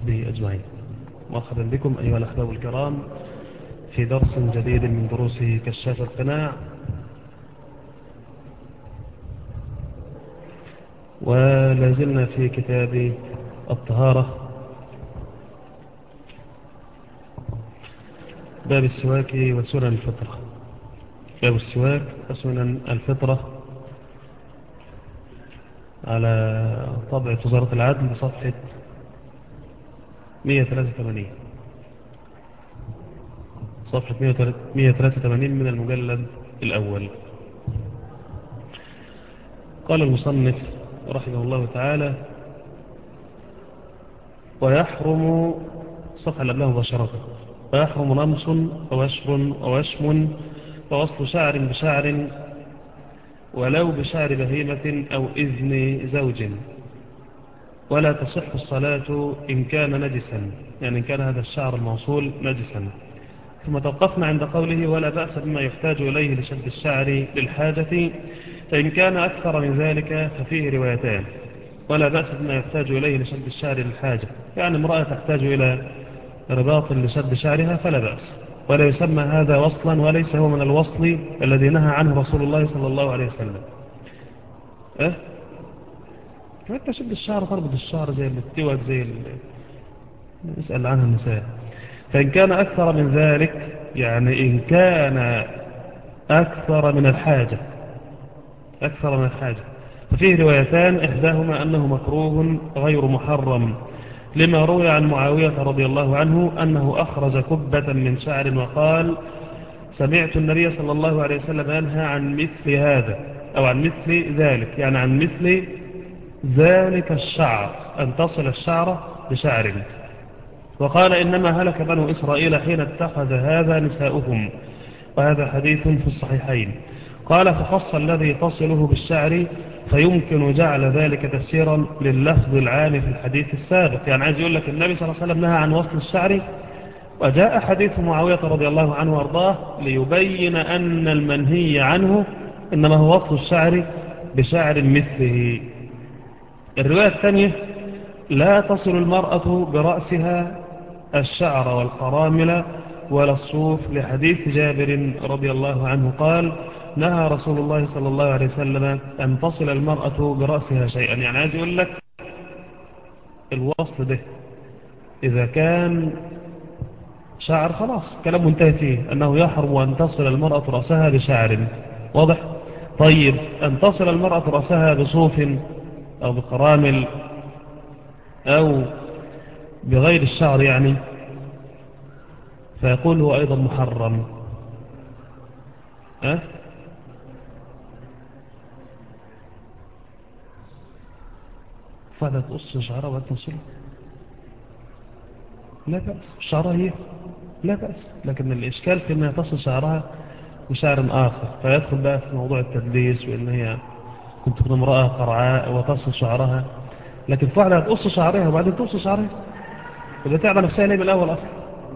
وصحبه أجمعين مرحبا بكم أيها الأحباب الكرام في درس جديد من دروس كشاف القناع ولازلنا في كتاب الطهارة باب السواك وسنن الفطرة باب السواك وسنن الفطرة على طبعة وزارة العدل صفحة 183 صفحة 183 من المجلد الأول قال المصنف رحمه الله تعالى ويحرم صفحة الأبناء مباشرة ويحرم نمس ووشر ووشم ووصل شعر بشعر ولو بشعر بهيمة أو إذن زوج ولا تصح الصلاة إن كان نجسا يعني إن كان هذا الشعر الموصول نجسا ثم توقفنا عند قوله ولا بأس بما يحتاج إليه لشد الشعر للحاجة فإن كان أكثر من ذلك ففيه روايتان ولا بأس بما يحتاج إليه لشد الشعر للحاجة يعني امرأة تحتاج إلى رباط لشد شعرها فلا بأس ولا يسمى هذا وصلا وليس هو من الوصل الذي نهى عنه رسول الله صلى الله عليه وسلم أه؟ حتى شد الشعر تربط الشعر زي التوك زي ال... نسأل عنها النساء فإن كان أكثر من ذلك يعني إن كان أكثر من الحاجة أكثر من الحاجة ففيه روايتان إحداهما أنه مكروه غير محرم لما روي عن معاوية رضي الله عنه أنه أخرج كبة من شعر وقال سمعت النبي صلى الله عليه وسلم ينهى عن مثل هذا أو عن مثل ذلك يعني عن مثل ذلك الشعر أن تصل الشعر بشعر وقال إنما هلك بنو إسرائيل حين اتخذ هذا نساؤهم وهذا حديث في الصحيحين قال فخص الذي تصله بالشعر فيمكن جعل ذلك تفسيرا لللفظ العام في الحديث السابق يعني عايز يقول لك النبي صلى الله عليه وسلم نهى عن وصل الشعر وجاء حديث معاوية رضي الله عنه وارضاه ليبين أن المنهي عنه إنما هو وصل الشعر بشعر مثله الرواية الثانية لا تصل المرأة برأسها الشعر والقرامل ولا الصوف لحديث جابر رضي الله عنه قال نهى رسول الله صلى الله عليه وسلم أن تصل المرأة برأسها شيئا يعني عايز يقول لك الوصل ده إذا كان شعر خلاص كلام منتهي فيه أنه يحرم أن تصل المرأة رأسها بشعر واضح طيب أن تصل المرأة رأسها بصوف أو بقرامل أو بغير الشعر يعني فيقول هو أيضا محرم أه؟ فهذا تقص شعرها وتنصله لا بأس شعرها هي لا بأس لكن الإشكال في أنها تصل شعرها بشعر آخر فيدخل بقى في موضوع التدليس وإن هي كنت تكون امرأة قرعاء وتصل شعرها لكن فعلا تقص شعرها وبعدين تقص شعرها ولا تعمل نفسها ليه من الأول أصلا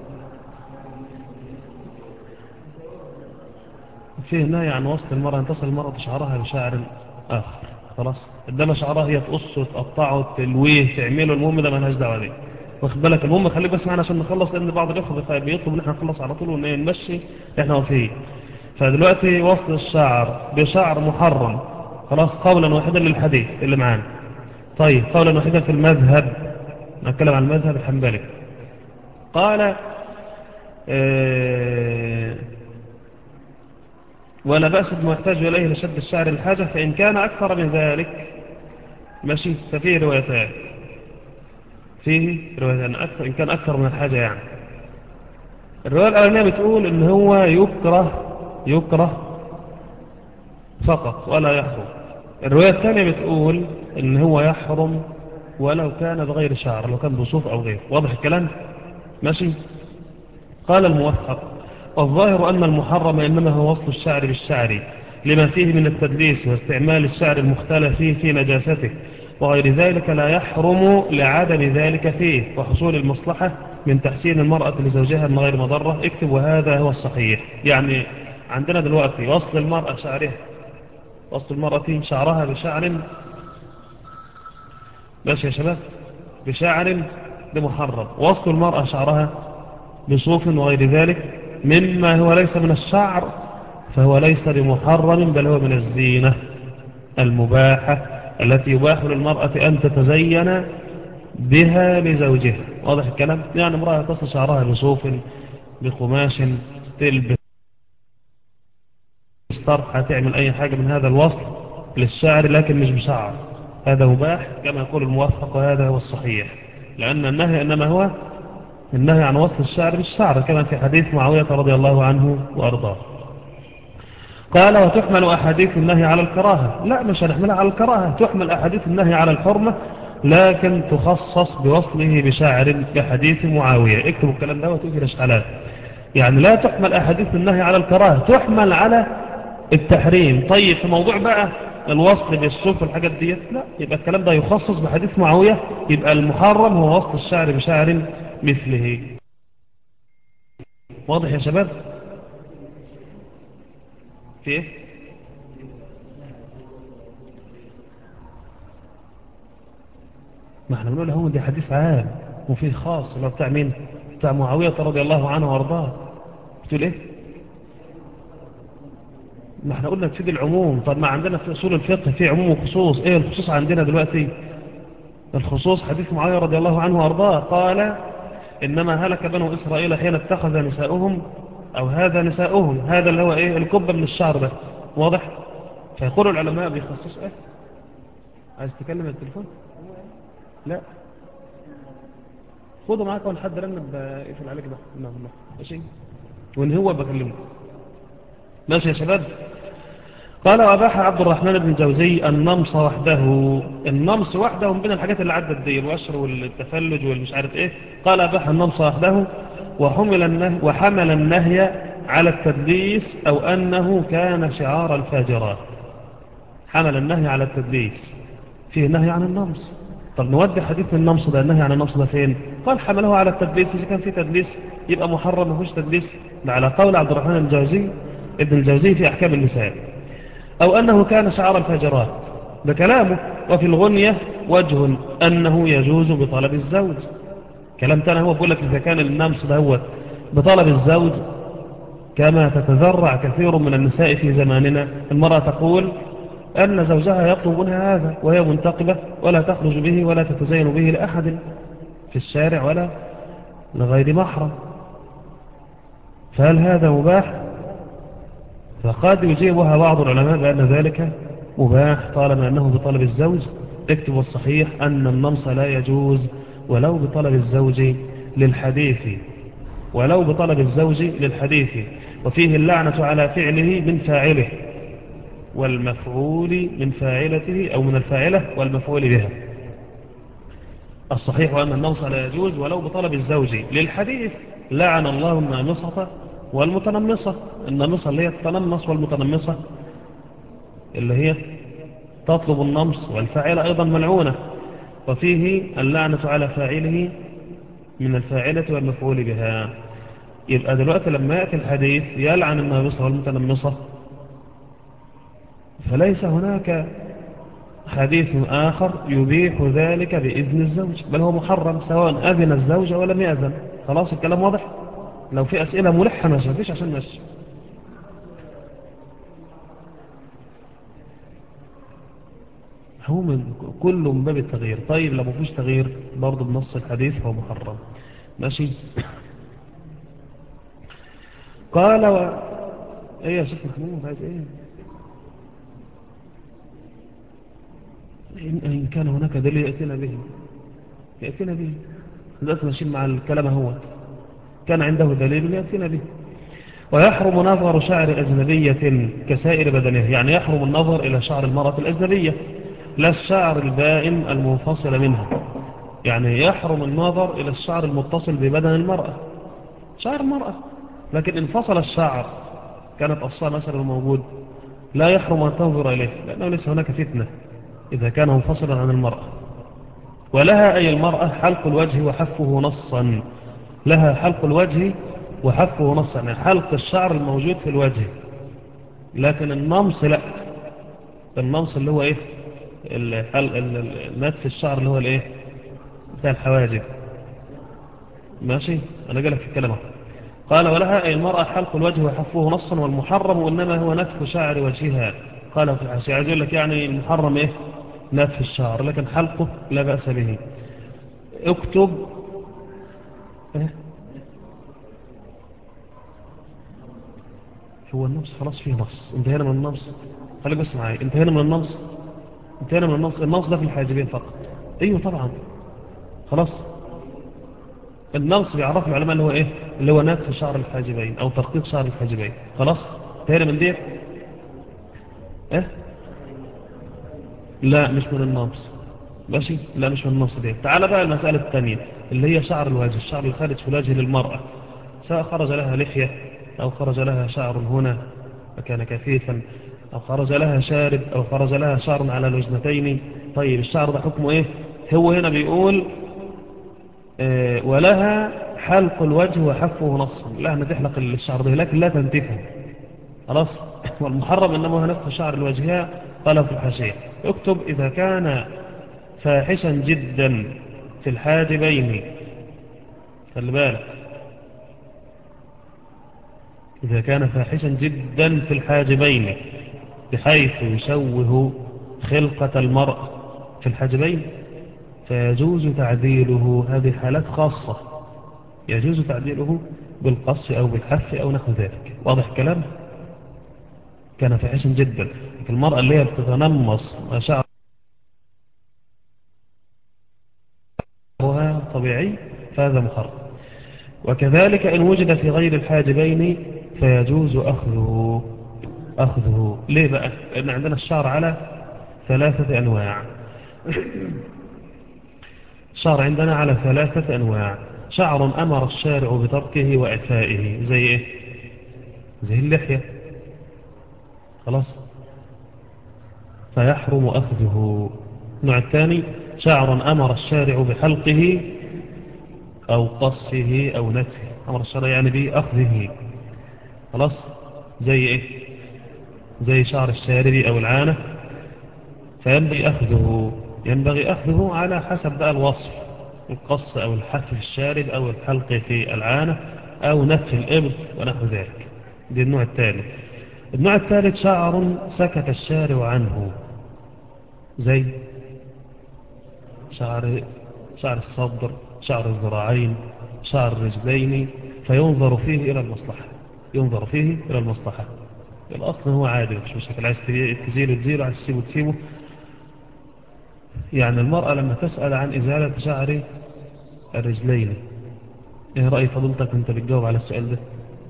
فيه نهي عن وصل المرأة أن تصل المرأة شعرها بشعر آخر خلاص إنما شعرها هي تقصه تقطعه تلويه تعمله المهم ده مالهاش دعوه بيه واخد بالك المهم خليك بس معنا عشان نخلص لأن بعض الأخوة بيطلب إن احنا نخلص على طول ونمشي احنا واقفين فدلوقتي وصل الشعر بشعر محرم خلاص قولا واحدا للحديث اللي معانا طيب قولا واحدا في المذهب نتكلم عن المذهب الحنبلي قال اه ولا بأس بما يحتاج إليه لشد الشعر الحاجة فإن كان أكثر من ذلك ماشي ففيه روايتان فيه روايتان أكثر إن كان أكثر من الحاجة يعني الرواية الأولانية بتقول إن هو يكره يكره فقط ولا يحرم الرواية الثانية بتقول إن هو يحرم ولو كان بغير شعر لو كان بصوف أو غير واضح الكلام ماشي قال الموفق والظاهر أن المحرم إنما هو وصل الشعر بالشعر لما فيه من التدليس واستعمال الشعر المختلف فيه في نجاسته وغير ذلك لا يحرم لعدم ذلك فيه وحصول المصلحة من تحسين المرأة لزوجها من غير مضرة اكتب وهذا هو الصحيح يعني عندنا دلوقتي وصل المرأة شعرها وصل المرأة شعرها بشعر ماشي يا شباب بشعر ده محرم وصل المرأة شعرها بصوف وغير ذلك مما هو ليس من الشعر فهو ليس بمحرم بل هو من الزينة المباحة التي يباح للمرأة أن تتزين بها لزوجها واضح الكلام يعني امرأة تصل شعرها بصوف بقماش تلبس طرحة تعمل أي حاجة من هذا الوصل للشعر لكن مش بشعر هذا مباح كما يقول الموفق وهذا هو الصحيح لأن النهي إنما هو النهي عن وصل الشعر بالشعر كما في حديث معاوية رضي الله عنه وأرضاه قال وتحمل أحاديث النهي على الكراهة لا مش هنحملها على الكراهة تحمل أحاديث النهي على الحرمة لكن تخصص بوصله بشاعر كحديث معاوية اكتبوا الكلام ده وتؤتي الاشعالات يعني لا تحمل أحاديث النهي على الكراهة تحمل على التحريم طيب في موضوع بقى الوصل بالصوف والحاجات ديت لا يبقى الكلام ده يخصص بحديث معاوية يبقى المحرم هو وصل الشعر بشعر مثله واضح يا شباب في ايه ما احنا بنقول هو دي حديث عام وفيه خاص اللي بتاع مين بتاع معاوية رضي الله عنه وارضاه بتقول ايه ما احنا قلنا تفيد العموم طب ما عندنا في اصول الفقه في عموم وخصوص ايه الخصوص عندنا دلوقتي الخصوص حديث معاوية رضي الله عنه وارضاه قال انما هلك بنو اسرائيل حين اتخذ نساؤهم او هذا نساؤهم هذا اللي هو ايه الكبة من الشعر ده واضح فيقول العلماء بيخصصوا ايه عايز تكلم التليفون لا خده معاك اول حد رن بقفل عليك ده نعم نعم ماشي وان هو بكلمه ماشي يا شباب قال واباح عبد الرحمن بن جوزي النمص وحده النمص وحده من بين الحاجات اللي عدت دي الوشر والتفلج والمش عارف ايه قال اباح النمص وحده وحمل النهي وحمل النهي على التدليس او انه كان شعار الفاجرات حمل النهي على التدليس فيه نهي عن النمص طب نودي حديث النمص ده النهي عن النمص ده فين قال حمله على التدليس إذا كان في تدليس يبقى محرم ما فيهوش تدليس ده على قول عبد الرحمن الجوزي ابن الجوزي في أحكام النساء أو أنه كان شعار الفجرات ده كلامه وفي الغنية وجه أنه يجوز بطلب الزوج كلام تاني هو بيقول لك إذا كان النمص ده هو بطلب الزوج كما تتذرع كثير من النساء في زماننا المرأة تقول أن زوجها يطلب منها هذا وهي منتقبة ولا تخرج به ولا تتزين به لأحد في الشارع ولا لغير محرم فهل هذا مباح فقد يجيبها بعض العلماء بأن ذلك مباح طالما أنه بطلب الزوج اكتب الصحيح أن النمص لا يجوز ولو بطلب الزوج للحديث ولو بطلب الزوج للحديث وفيه اللعنة على فعله من فاعله والمفعول من فاعلته أو من الفاعلة والمفعول بها الصحيح أن النمص لا يجوز ولو بطلب الزوج للحديث لعن الله النامصة والمتنمصة النامصة اللي هي تتنمص والمتنمصة اللي هي تطلب النمص والفاعلة أيضا ملعونة وفيه اللعنة على فاعله من الفاعلة والمفعول بها يبقى دلوقتي لما يأتي الحديث يلعن النامصة والمتنمصة فليس هناك حديث آخر يبيح ذلك بإذن الزوج بل هو محرم سواء أذن الزوج أو لم يأذن خلاص الكلام واضح لو في أسئلة ملحة ما فيش عشان ماشي هو من كله من باب التغيير طيب لو ما فيش تغيير برضه بنص الحديث هو محرم ماشي قال و... ايه يا شيخ محمود عايز ايه إن, إن كان هناك دليل يأتينا به يأتينا به دلوقتي ماشيين مع الكلام اهوت كان عنده دليل يأتينا به ويحرم نظر شعر أجنبية كسائر بدنه يعني يحرم النظر إلى شعر المرأة الأجنبية لا الشعر البائن المنفصل منها يعني يحرم النظر إلى الشعر المتصل ببدن المرأة شعر المرأة لكن انفصل الشعر كانت أصلا مثلا موجود لا يحرم أن تنظر إليه لأنه ليس هناك فتنة إذا كان منفصلا عن المرأة ولها أي المرأة حلق الوجه وحفه نصا لها حلق الوجه وحفه نصا يعني حلق الشعر الموجود في الوجه لكن النمص لا النمص اللي هو ايه النتف الشعر اللي هو الايه بتاع الحواجب ماشي أنا قالك في الكلام قال ولها أي المرأة حلق الوجه وحفه نصا والمحرم إنما هو نتف شعر وجهها قال في الحاشية عايز يقول لك يعني المحرم إيه نتف الشعر لكن حلقه لا بأس به اكتب إيه؟ هو النمص خلاص فيه نص انتهينا من النمص خليك بس معايا انتهينا من النمص انتهينا من النمص النمص ده في الحاجبين فقط ايوه طبعا خلاص النمص بيعرف العلماء اللي هو ايه اللي هو نتف شعر الحاجبين او ترقيق شعر الحاجبين خلاص انتهينا من دي ايه لا مش من النمص ماشي لا مش من النمص دي تعال بقى المسألة الثانية اللي هي شعر الوجه الشعر الخارج في الوجه للمرأة سواء خرج لها لحية أو خرج لها شعر هنا فكان كثيفا أو خرج لها شارب أو خرج لها شعر على الوجنتين طيب الشعر ده حكمه إيه هو هنا بيقول إيه ولها حلق الوجه وحفه نصا لها تحلق الشعر ده لكن لا تنتفه خلاص والمحرم إنما هو نفخ شعر الوجه قال في الحاشية اكتب إذا كان فاحشا جدا في الحاجبين خلي بالك إذا كان فاحشا جدا في الحاجبين بحيث يشوه خلقة المرء في الحاجبين فيجوز تعديله هذه حالات خاصة يجوز تعديله بالقص أو بالحف أو نحو ذلك واضح كلام كان فاحشا جدا المرأة اللي هي بتتنمص شعرها طبيعي فهذا محرم وكذلك إن وجد في غير الحاجبين فيجوز أخذه أخذه ليه بقى؟ لأن عندنا الشعر على ثلاثة أنواع شعر عندنا على ثلاثة أنواع شعر أمر الشارع بتركه وإعفائه زي إيه؟ زي اللحية خلاص فيحرم أخذه النوع الثاني شعر أمر الشارع بحلقه أو قصه أو نتفه أمر الشارع يعني بأخذه خلاص زي إيه زي شعر الشارب أو العانة فينبغي أخذه ينبغي أخذه على حسب بقى الوصف القص أو الحف في الشارب أو الحلق في العانة أو نتف الإبط ونحو ذلك دي النوع الثالث النوع الثالث شعر سكت الشارع عنه زي شعر شعر الصدر شعر الذراعين شعر الرجلين فينظر فيه إلى المصلحة ينظر فيه إلى المصلحة الأصل هو عادي مش مشكلة عايز تزيله تزيله عايز تسيبه تسيبه يعني المرأة لما تسأل عن إزالة شعر الرجلين إيه رأي فضلتك أنت بتجاوب على السؤال ده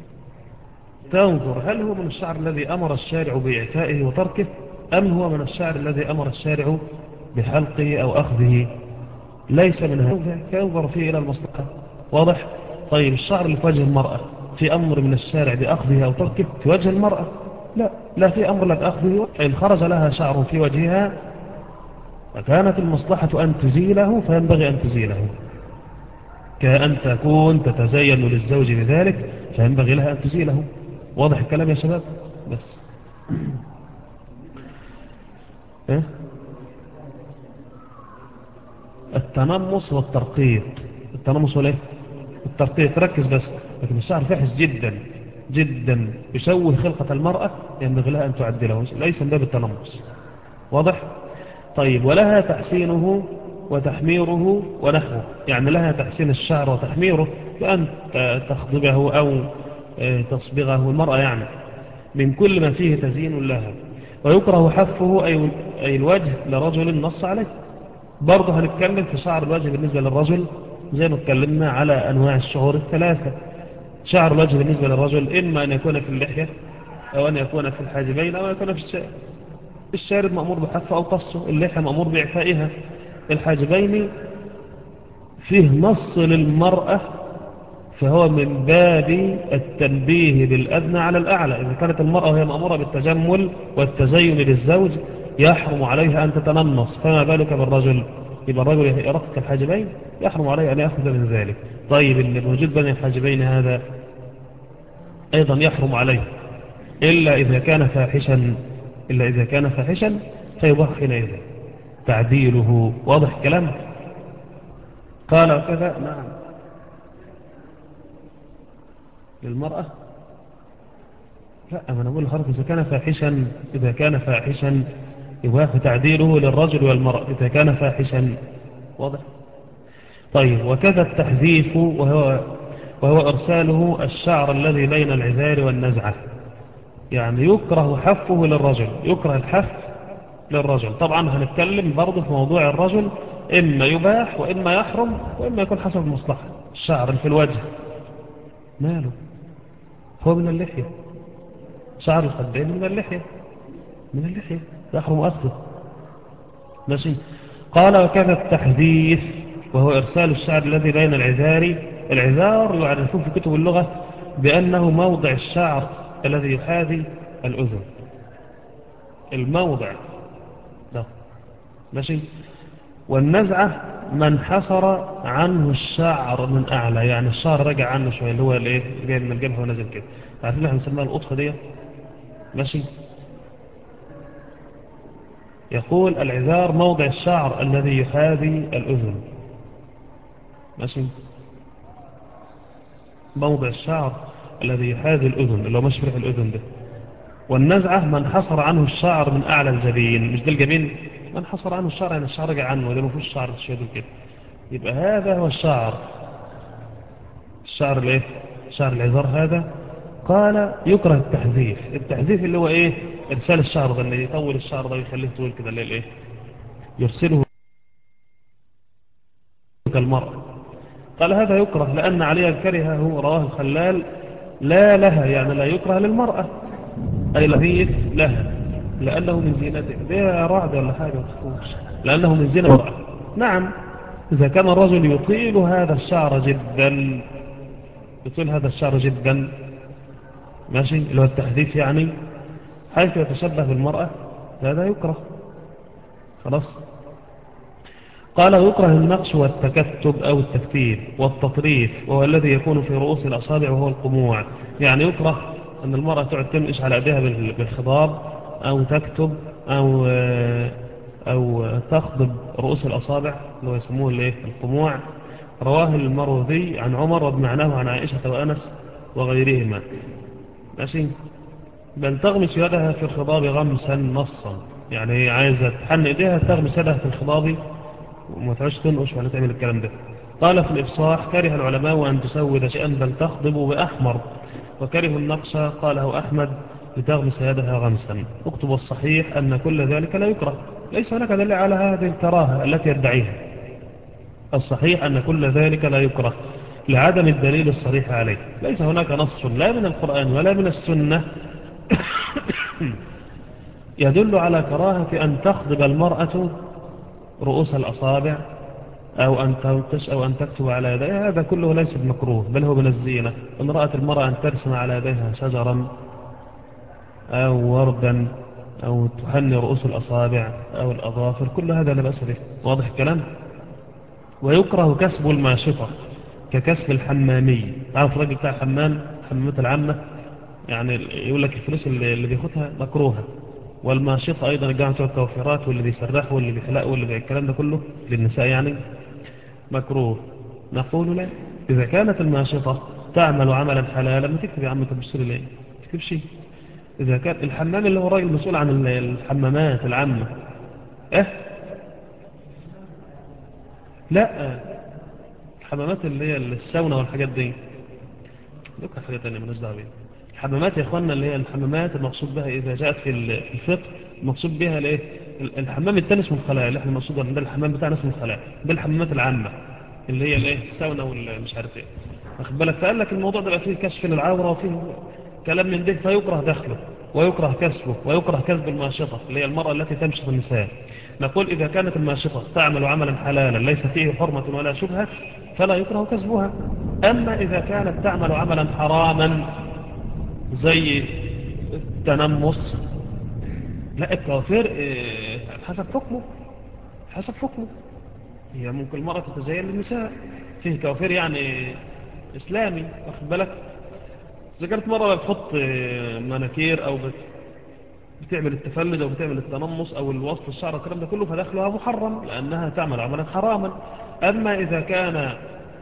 تنظر هل هو من الشعر الذي أمر الشارع بإعفائه وتركه أم هو من الشعر الذي أمر الشارع بحلقه أو أخذه ليس من هذا فينظر فيه إلى المصلحة واضح طيب الشعر اللي في وجه المرأة في أمر من الشارع بأخذه أو تركه في وجه المرأة لا لا في أمر لا بأخذه فإن خرج لها شعر في وجهها فكانت المصلحة أن تزيله فينبغي أن تزيله كأن تكون تتزين للزوج بذلك فينبغي لها أن تزيله واضح الكلام يا شباب بس إيه؟ التنمص والترقيق التنمص ولا الترقيق ركز بس لكن الشعر فحش جدا جدا يشوه خلقة المرأة ينبغي لها أن تعدله ليس من باب التنمص واضح طيب ولها تحسينه وتحميره ونحوه يعني لها تحسين الشعر وتحميره بأن تخضبه أو آه، تصبغه المرأة يعني من كل ما فيه تزيين لها ويكره حفه أي الوجه لرجل نص عليه برضه هنتكلم في شعر الوجه بالنسبة للرجل زي ما اتكلمنا على أنواع الشعور الثلاثة شعر الوجه بالنسبة للرجل إما أن يكون في اللحية أو أن يكون في الحاجبين أو أن يكون في الشارب الشارب مأمور بحفه أو قصه اللحية مأمور بإعفائها الحاجبين فيه نص للمرأة فهو من باب التنبيه بالأدنى على الأعلى إذا كانت المرأة هي مأمورة بالتجمل والتزين للزوج يحرم عليها أن تتنمص فما بالك بالرجل يبقى الرجل يرقق الحاجبين يحرم عليه أن يأخذ من ذلك طيب الموجود بين الحاجبين هذا أيضا يحرم عليه إلا إذا كان فاحشا إلا إذا كان فاحشا فيباح حينئذ تعديله واضح الكلام قال وكذا نعم للمرأة لا ما أنا أقول لحضرتك إذا كان فاحشا إذا كان فاحشا يباح تعديله للرجل والمرأة إذا كان فاحشا واضح طيب وكذا التحذيف وهو, وهو إرساله الشعر الذي بين العذار والنزعة يعني يكره حفه للرجل يكره الحف للرجل طبعا هنتكلم برضه في موضوع الرجل إما يباح وإما يحرم وإما يكون حسب المصلحة الشعر في الوجه ماله هو من اللحية شعر الخدين من اللحية من اللحية يحرم أخذه ماشي قال وكذا التحذيف وهو إرسال الشعر الذي بين العذار العذار يعرفون في كتب اللغة بأنه موضع الشعر الذي يحاذي الأذن الموضع ده ماشي والنزعة من حصر عنه الشعر من أعلى يعني الشعر رجع عنه شوية اللي هو الايه جاي من الجبهة ونزل كده عارفين احنا بنسميها القطفة ديت ماشي يقول العذار موضع الشعر الذي يحاذي الأذن ماشي موضع الشعر الذي يحاذي الأذن اللي هو مش فرح الأذن ده والنزعة من حصر عنه الشعر من أعلى الجبين مش ده الجبين من حصر عنه الشعر يعني الشعر رجع عنه وده ما فيهوش شعر تشهده كده يبقى هذا هو الشعر الشعر الايه شعر العذار هذا قال يكره التحذيف التحذيف اللي هو ايه ارسال الشعر ده اللي يطول الشعر ده ويخليه طويل كده اللي ايه يرسله كالمرأة قال هذا يكره لأن عليا كرهه رواه الخلال لا لها يعني لا يكره للمرأة أي لذيذ لها لأنه من زينته ده رعد ولا حاجة ما تخفوش لأنه من زينة المرأة نعم إذا كان الرجل يطيل هذا الشعر جدا يطيل هذا الشعر جدا ماشي اللي هو التحذيف يعني حيث يتشبه بالمرأة هذا يكره خلاص قال يكره النقش والتكتب أو التكتيب والتطريف وهو الذي يكون في رؤوس الأصابع وهو القموع يعني يكره أن المرأة تعد تنقش على أيديها بالخضاب أو تكتب أو أو تخضب رؤوس الأصابع اللي هو يسموه الايه القموع رواه المروذي عن عمر وبمعناه عن عائشة وأنس وغيرهما ماشي بل تغمس يدها في الخضاب غمسا نصا يعني هي عايزة تحن إيديها تغمس يدها في الخضاب وما تعيش تنقش ولا تعمل الكلام ده قال في الإفصاح كره العلماء أن تسود شيئا بل تخضب بأحمر وكره النقش قاله أحمد لتغمس يدها غمسا اكتب الصحيح أن كل ذلك لا يكره ليس هناك دليل على هذه الكراهة التي يدعيها الصحيح أن كل ذلك لا يكره لعدم الدليل الصريح عليه ليس هناك نص لا من القرآن ولا من السنة يدل على كراهة أن تخضب المرأة رؤوس الأصابع أو أن تنقش أو أن تكتب على يديها هذا كله ليس بمكروه بل هو من الزينة إن رأت المرأة أن ترسم على يديها شجرا أو وردا أو تحني رؤوس الأصابع أو الأظافر كل هذا لا بأس به واضح الكلام ويكره كسب الماشطة ككسب الحمامي تعرف الراجل بتاع الحمام الحمامات العامة يعني يقول لك الفلوس اللي بياخدها مكروهة والماشطة أيضا الجامعة الكوافرات واللي بيسرحوا واللي بيحلقوا واللي الكلام ده كله للنساء يعني مكروه نقول لا إذا كانت الماشطة تعمل عملا حلالا ما تكتب يا عم تبشر ليه تكتب شيء إذا كان الحمام اللي هو الراجل المسؤول عن الحمامات العامة إيه لا الحمامات اللي هي الساونا والحاجات دي ذكر حاجة تانية من دعوه بيها الحمامات يا إخواننا اللي هي الحمامات المقصود بها إذا جاءت في الفقه المقصود بها الايه الحمام التاني اسمه الخلاء اللي احنا المقصود ده الحمام بتاعنا اسمه الخلاء ده الحمامات العامة اللي هي الايه الساونا والمش عارف ايه واخد بالك فقال لك الموضوع ده بقى فيه كشف للعورة وفيه كلام من ده فيكره دخله ويكره كسبه ويكره كسب الماشطة اللي هي المرأة التي تمشط النساء نقول إذا كانت الماشطة تعمل عملا حلالا ليس فيه حرمة ولا شبهة فلا يكره كسبها أما إذا كانت تعمل عملا حراما زي التنمص لا الكوافير حسب حكمه حسب حكمه هي ممكن المرأة تتزين للنساء فيه كوافير يعني إسلامي واخد بالك إذا كانت مرة بتحط مناكير أو بتعمل التفلج أو بتعمل التنمص أو الوصل الشعر والكلام ده كله فدخلها محرم لأنها تعمل عملا حراما أما إذا كان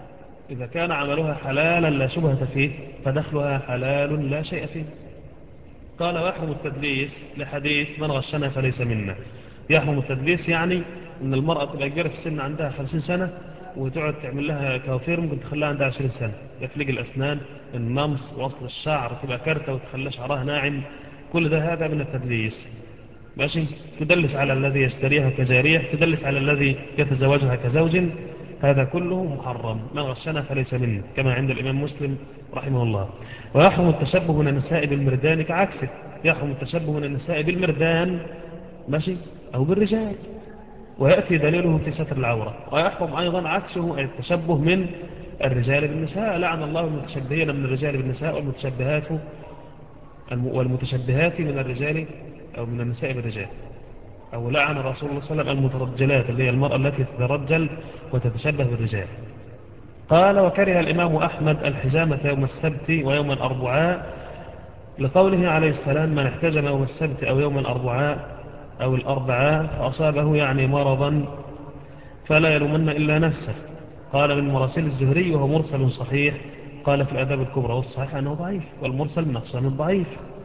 إذا كان عملها حلالا لا شبهة فيه فدخلها حلال لا شيء فيه قال ويحرم التدليس لحديث من غشنا فليس منا يحرم التدليس يعني ان المرأة تبقى كبيرة في السن عندها 50 سنة وتقعد تعمل لها كوافير ممكن تخليها عندها 20 سنة يفلق الأسنان النمص وصل الشعر تبقى كرتة وتخلى شعرها ناعم كل ده هذا من التدليس ماشي تدلس على الذي يشتريها كجارية تدلس على الذي يتزوجها كزوج هذا كله محرم من غشنا فليس منه كما عند الإمام مسلم رحمه الله ويحرم التشبه من النساء بالمردان كعكسه يحرم التشبه من النساء بالمردان ماشي أو بالرجال ويأتي دليله في ستر العورة ويحرم أيضا عكسه أي التشبه من الرجال بالنساء لعن الله المتشبهين من الرجال بالنساء والمتشبهات والمتشبهات من الرجال أو من النساء بالرجال أو لعن رسول الله صلى الله عليه وسلم المترجلات اللي هي المرأة التي تترجل وتتشبه بالرجال قال وكره الإمام أحمد الحجامة يوم السبت ويوم الأربعاء لقوله عليه السلام من احتجم يوم السبت أو يوم الأربعاء أو الأربعاء فأصابه يعني مرضا فلا يلومن إلا نفسه قال من مراسل الزهري وهو مرسل صحيح قال في الأداب الكبرى والصحيح أنه ضعيف والمرسل من أقسام الضعيف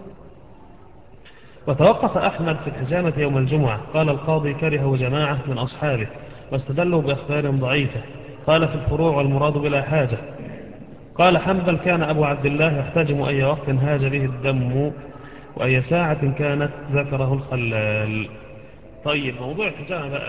وتوقف أحمد في الحزامة يوم الجمعة قال القاضي كره وجماعة من أصحابه واستدلوا بأخبار ضعيفة قال في الفروع والمراد بلا حاجة قال حنبل كان أبو عبد الله يحتجم أي وقت هاج به الدم وأي ساعة كانت ذكره الخلال طيب موضوع الحجامة بقى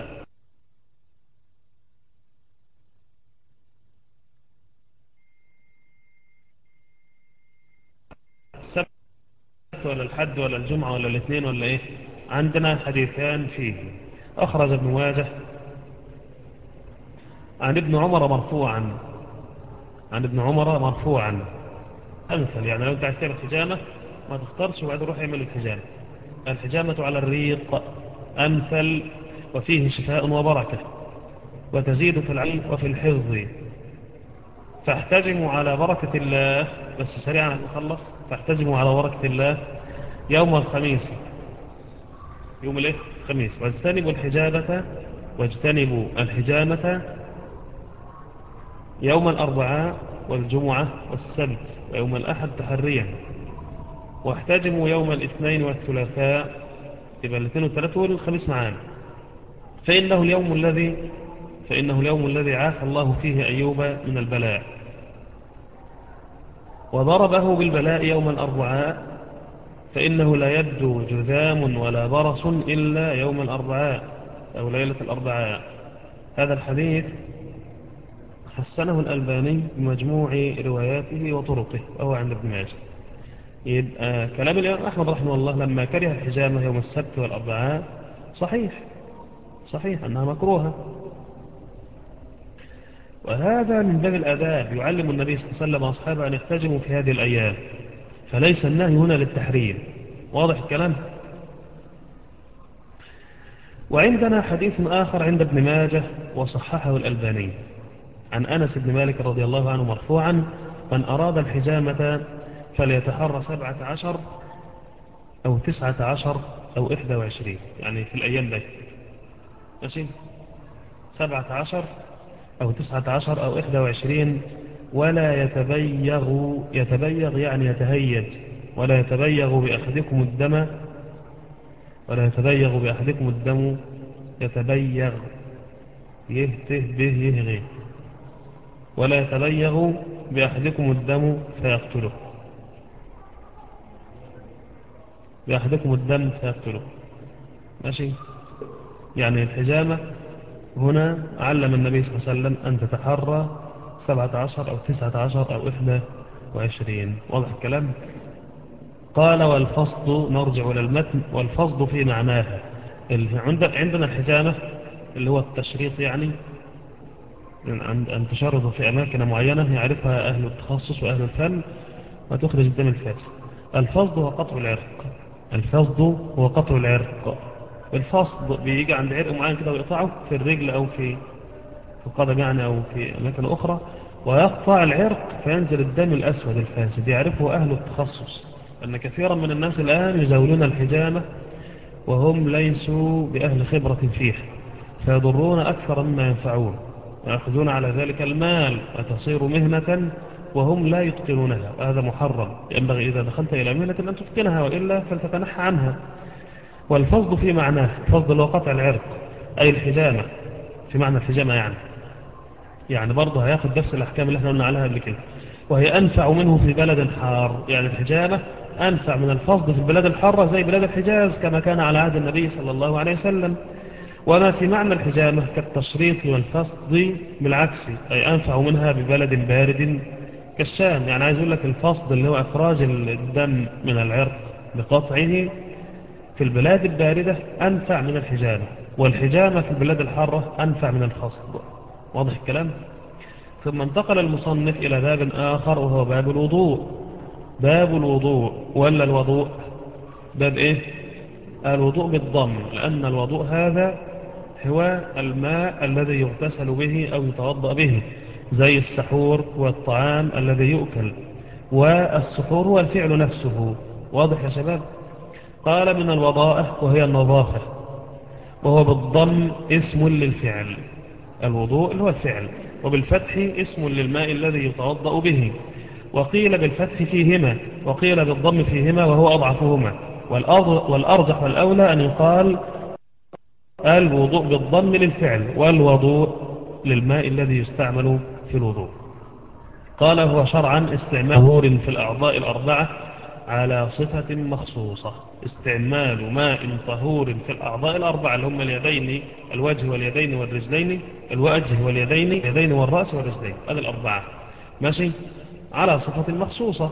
السبت ولا الحد ولا الجمعة ولا الاثنين ولا ايه عندنا حديثان فيه أخرج ابن واجه عن ابن عمر مرفوعا عن ابن عمر مرفوعا أمثل يعني لو أنت عايز تعمل حجامة ما تختارش وبعد روح يعمل الحجامة الحجامة على الريق أمثل وفيه شفاء وبركة وتزيد في العلم وفي الحفظ فاحتجموا على بركة الله بس سريعا نخلص فاحتجموا على بركة الله يوم الخميس يوم الايه الخميس واجتنبوا الحجابة واجتنبوا الحجامة يوم الأربعاء والجمعة والسبت ويوم الأحد تحريا واحتجموا يوم الاثنين والثلاثاء يبقى الاثنين والثلاثة والخميس معانا فإنه اليوم الذي فإنه اليوم الذي عاف الله فيه أيوب من البلاء وضربه بالبلاء يوم الأربعاء فإنه لا يبدو جذام ولا برص إلا يوم الأربعاء أو ليلة الأربعاء هذا الحديث حسنه الألباني بمجموع رواياته وطرقه وهو عند ابن ماجه يبقى كلام الإمام أحمد رحمه الله لما كره الحجامة يوم السبت والأربعاء صحيح صحيح أنها مكروهة وهذا من باب الأداب يعلم النبي صلى الله عليه وسلم أصحابه أن يحتجموا في هذه الأيام فليس النهي هنا للتحريم واضح الكلام وعندنا حديث آخر عند ابن ماجه وصححه الألباني عن أنس بن مالك رضي الله عنه مرفوعا من أراد الحجامة فليتحرى سبعة عشر أو تسعة عشر أو إحدى وعشرين يعني في الأيام دي ماشي سبعة عشر أو تسعة عشر أو إحدى وعشرين ولا يتبيغ يتبيغ يعني يتهيج ولا يتبيغ بأحدكم الدم ولا يتبيغ بأحدكم الدم يتبيغ يهته به يهغي ولا يتبيغ بأحدكم الدم فيقتله بأحدكم الدم فيقتله ماشي يعني الحجامة هنا علم النبي صلى الله عليه وسلم أن تتحرى سبعة عشر أو تسعة عشر أو إحدى وعشرين واضح الكلام قال والفصد نرجع إلى المتن والفصد في معناها عندنا الحجامة اللي هو التشريط يعني أن تشرط في أماكن معينة يعرفها أهل التخصص وأهل الفن وتخرج الدم الفاسد الفصد هو قطع العرق الفصد هو قطع العرق الفصد بيجي عند عرق معين كده ويقطعه في الرجل أو في في القدم يعني أو في أماكن أخرى ويقطع العرق فينزل الدم الأسود الفاسد يعرفه أهل التخصص أن كثيرا من الناس الآن يزولون الحجامة وهم ليسوا بأهل خبرة فيها فيضرون أكثر مما ينفعون ويأخذون على ذلك المال وتصير مهنة وهم لا يتقنونها وهذا محرم ينبغي إذا دخلت إلى مهنة أن تتقنها وإلا فلتتنحى عنها والفصد في معناه الفصد اللي هو قطع العرق أي الحجامة في معنى الحجامة يعني يعني برضه هياخد نفس الأحكام اللي احنا قلنا عليها قبل كده وهي أنفع منه في بلد حار يعني الحجامة أنفع من الفصد في البلاد الحارة زي بلاد الحجاز كما كان على عهد النبي صلى الله عليه وسلم وما في معنى الحجامة كالتشريط والفصد بالعكس أي أنفع منها ببلد بارد كالشام يعني عايز أقول لك الفصد اللي هو إخراج الدم من العرق بقطعه في البلاد الباردة أنفع من الحجامة والحجامة في البلاد الحارة أنفع من الفصد واضح الكلام ثم انتقل المصنف إلى باب آخر وهو باب الوضوء باب الوضوء ولا الوضوء باب إيه الوضوء بالضم لأن الوضوء هذا هو الماء الذي يغتسل به أو يتوضأ به زي السحور والطعام الذي يؤكل والسحور هو الفعل نفسه واضح يا شباب قال من الوضاءة وهي النظافة وهو بالضم اسم للفعل الوضوء اللي هو الفعل وبالفتح اسم للماء الذي يتوضأ به وقيل بالفتح فيهما وقيل بالضم فيهما وهو أضعفهما والأرجح والأولى أن يقال الوضوء بالضم للفعل والوضوء للماء الذي يستعمل في الوضوء قال هو شرعا استعمال نور في الأعضاء الأربعة على صفة مخصوصة استعمال ماء طهور في الأعضاء الأربعة اللي هم اليدين الوجه واليدين والرجلين الوجه واليدين اليدين والرأس والرجلين هذه الأربعة ماشي على صفة مخصوصة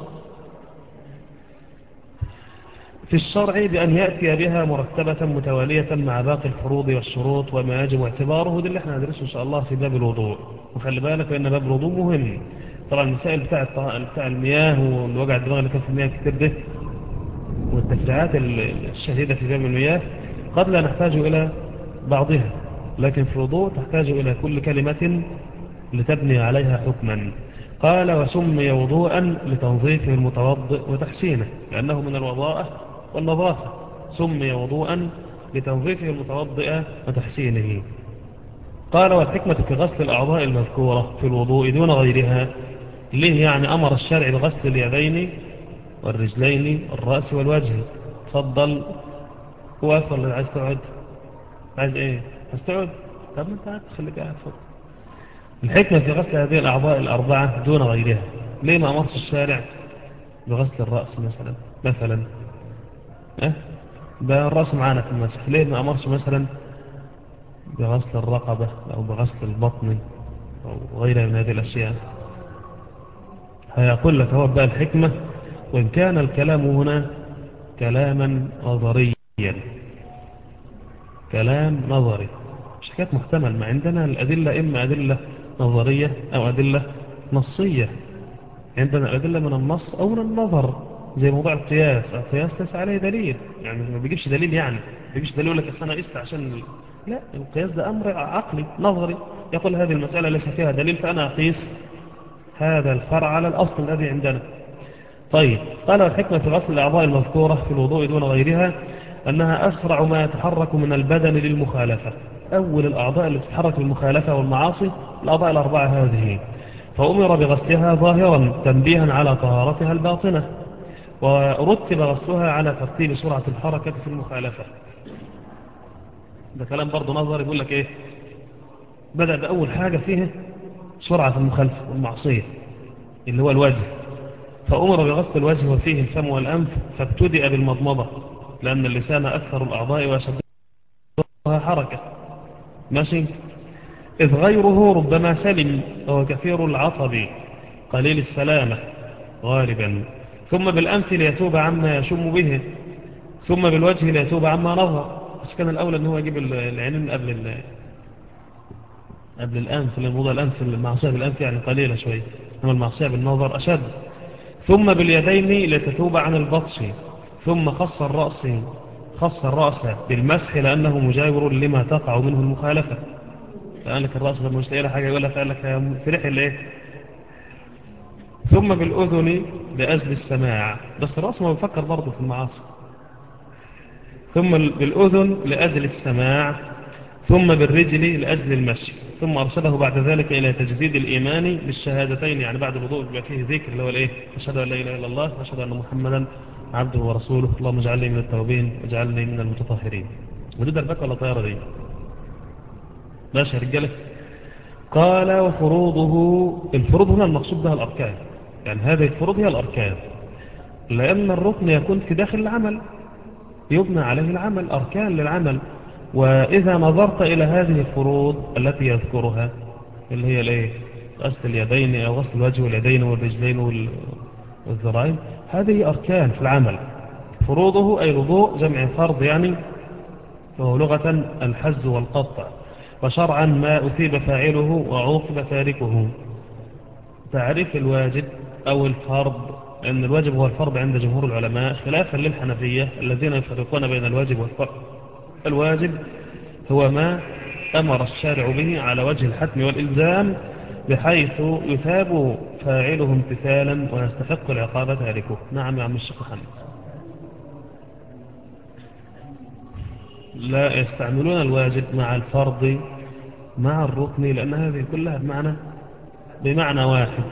في الشرع بأن يأتي بها مرتبة متوالية مع باقي الفروض والشروط وما يجب اعتباره دي اللي احنا ندرسه إن شاء الله في باب الوضوء وخلي بالك لأن باب الوضوء مهم طبعا المسائل بتاع بتاع المياه والوجع الدماغ اللي كان في المياه كتير ده والتفريعات الشديدة في باب المياه قد لا نحتاج إلى بعضها لكن في الوضوء تحتاج إلى كل كلمة لتبني عليها حكما قال وسمي وضوءا لتنظيفه المتوضئ وتحسينه لأنه من الوضاءة والنظافة سمي وضوءا لتنظيفه المتوضئ وتحسينه قال والحكمة في غسل الأعضاء المذكورة في الوضوء دون غيرها ليه يعني أمر الشرع بغسل اليدين والرجلين الرأس والوجه تفضل واقف ولا عايز تقعد عايز ايه عايز تقعد طب انت قاعد خليك قاعد فضل الحكمة في غسل هذه الأعضاء الأربعة دون غيرها ليه ما أمرش الشارع بغسل الرأس مثلا مثلا أه؟ الرأس معانا في المسح ليه ما أمرش مثلا بغسل الرقبة أو بغسل البطن أو غيرها من هذه الأشياء هيقول لك هو بقى الحكمة وإن كان الكلام هنا كلاما نظريا كلام نظري مش حكاية محتمل ما عندنا الأدلة إما أدلة نظرية أو أدلة نصية عندنا الأدلة من النص أو من النظر زي موضوع القياس القياس ليس عليه دليل يعني ما بيجيبش دليل يعني ما بيجيبش دليل لك أنا قست عشان لا القياس ده أمر عقلي نظري يقول هذه المسألة ليس فيها دليل فأنا أقيس هذا الفرع على الأصل الذي عندنا طيب قال الحكمة في غسل الأعضاء المذكورة في الوضوء دون غيرها أنها أسرع ما يتحرك من البدن للمخالفة أول الأعضاء اللي تتحرك للمخالفة والمعاصي الأعضاء الأربعة هذه فأمر بغسلها ظاهرا تنبيها على طهارتها الباطنة ورتب غسلها على ترتيب سرعة الحركة في المخالفة ده كلام برضه نظر يقول لك إيه بدأ بأول حاجة فيه سرعة المخالفة والمعصية اللي هو الوجه فأمر بغسل الوجه وفيه الفم والأنف فابتدأ بالمضمضة لأن اللسان أكثر الأعضاء وأشدها حركة ماشي إذ غيره ربما سلم وهو كثير العطب قليل السلامة غالبا ثم بالأنف ليتوب عما يشم به ثم بالوجه ليتوب عما نظر بس كان الأولى أنه يجيب العينين قبل ال... قبل الأنف لأن موضوع الأنف المعصية بالأنف يعني قليلة شوية أما المعصية بالنظر أشد ثم باليدين لتتوب عن البطش ثم خص الرأس خص الرأس بالمسح لأنه مجاور لما تقع منه المخالفة فقال لك الرأس لما مش لاقي حاجة يقول لك قال لك في ريح الايه ثم بالأذن لأجل السماع بس الرأس ما بيفكر برضه في المعاصي ثم بالأذن لأجل السماع ثم بالرجل لأجل المشي ثم أرشده بعد ذلك إلى تجديد الإيمان بالشهادتين يعني بعد الوضوء بيبقى فيه ذكر اللي هو الإيه أشهد أن لا إله إلا الله وأشهد أن محمدا عبده ورسوله اللهم اجعلني من التوابين واجعلني من المتطهرين ودي دربك ولا طيارة دي ماشي يا رجالة قال وفروضه الفروض هنا المقصود بها الأركان يعني هذه الفروض هي الأركان لأن الركن يكون في داخل العمل يبنى عليه العمل أركان للعمل وإذا نظرت إلى هذه الفروض التي يذكرها اللي هي الايه غسل اليدين أو غسل الوجه واليدين والرجلين والذراعين هذه أركان في العمل فروضه أي الوضوء جمع فرض يعني وهو لغة الحز والقطع وشرعا ما أثيب فاعله وعوقب تاركه تعريف الواجب أو الفرض أن الواجب هو الفرض عند جمهور العلماء خلافا للحنفية الذين يفرقون بين الواجب والفرض الواجب هو ما أمر الشارع به على وجه الحتم والإلزام بحيث يثاب فاعله امتثالا ويستحق العقاب تاركه نعم يا عم الشيخ محمد لا يستعملون الواجب مع الفرض مع الركن لأن هذه كلها بمعنى بمعنى واحد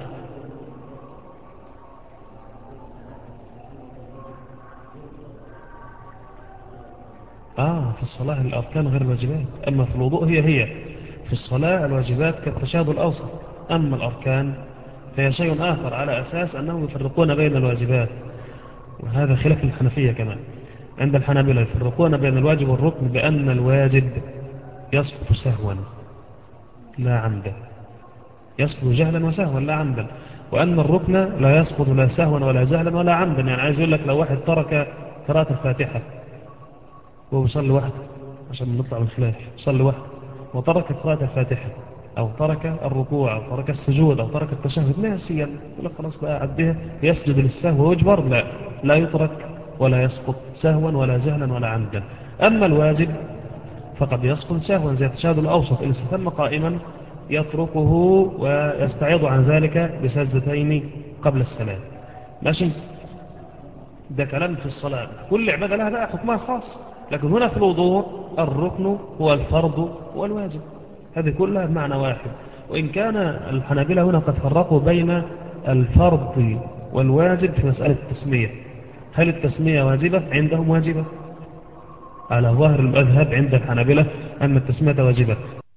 آه في الصلاة الأركان غير الواجبات أما في الوضوء هي هي في الصلاة الواجبات كالتشهد الأوسط أما الأركان فهي شيء آخر على أساس أنهم يفرقون بين الواجبات وهذا خلاف الحنفية كمان عند الحنابلة يفرقون بين الواجب والركن بأن الواجب يسقط سهوا لا عمدا يسقط جهلا وسهوا لا عمدا وأن الركن لا يسقط لا سهوا ولا جهلا ولا عمدا يعني عايز يقول لك لو واحد ترك قراءة الفاتحة وهو بيصلي وحده عشان نطلع من الخلاف بيصلي وحده وترك قراءة الفاتحة أو ترك الركوع أو ترك السجود أو ترك التشهد ناسيا يقول لك خلاص بقى عديها يسجد للسهو ويجبر لا لا يترك ولا يسقط سهوا ولا جهلا ولا عمدا أما الواجب فقد يسقط سهوا زي التشهد الأوسط إن استتم قائما يتركه ويستعيض عن ذلك بسجدتين قبل السلام ماشي ده كلام في الصلاة كل عبادة لها بقى حكمها خاص لكن هنا في الوضوء الركن هو الفرض والواجب هذه كلها بمعنى واحد وإن كان الحنابلة هنا قد فرقوا بين الفرض والواجب في مسألة التسمية هل التسمية واجبة؟ عندهم واجبة على ظاهر المذهب عند الحنابلة أن التسمية واجبة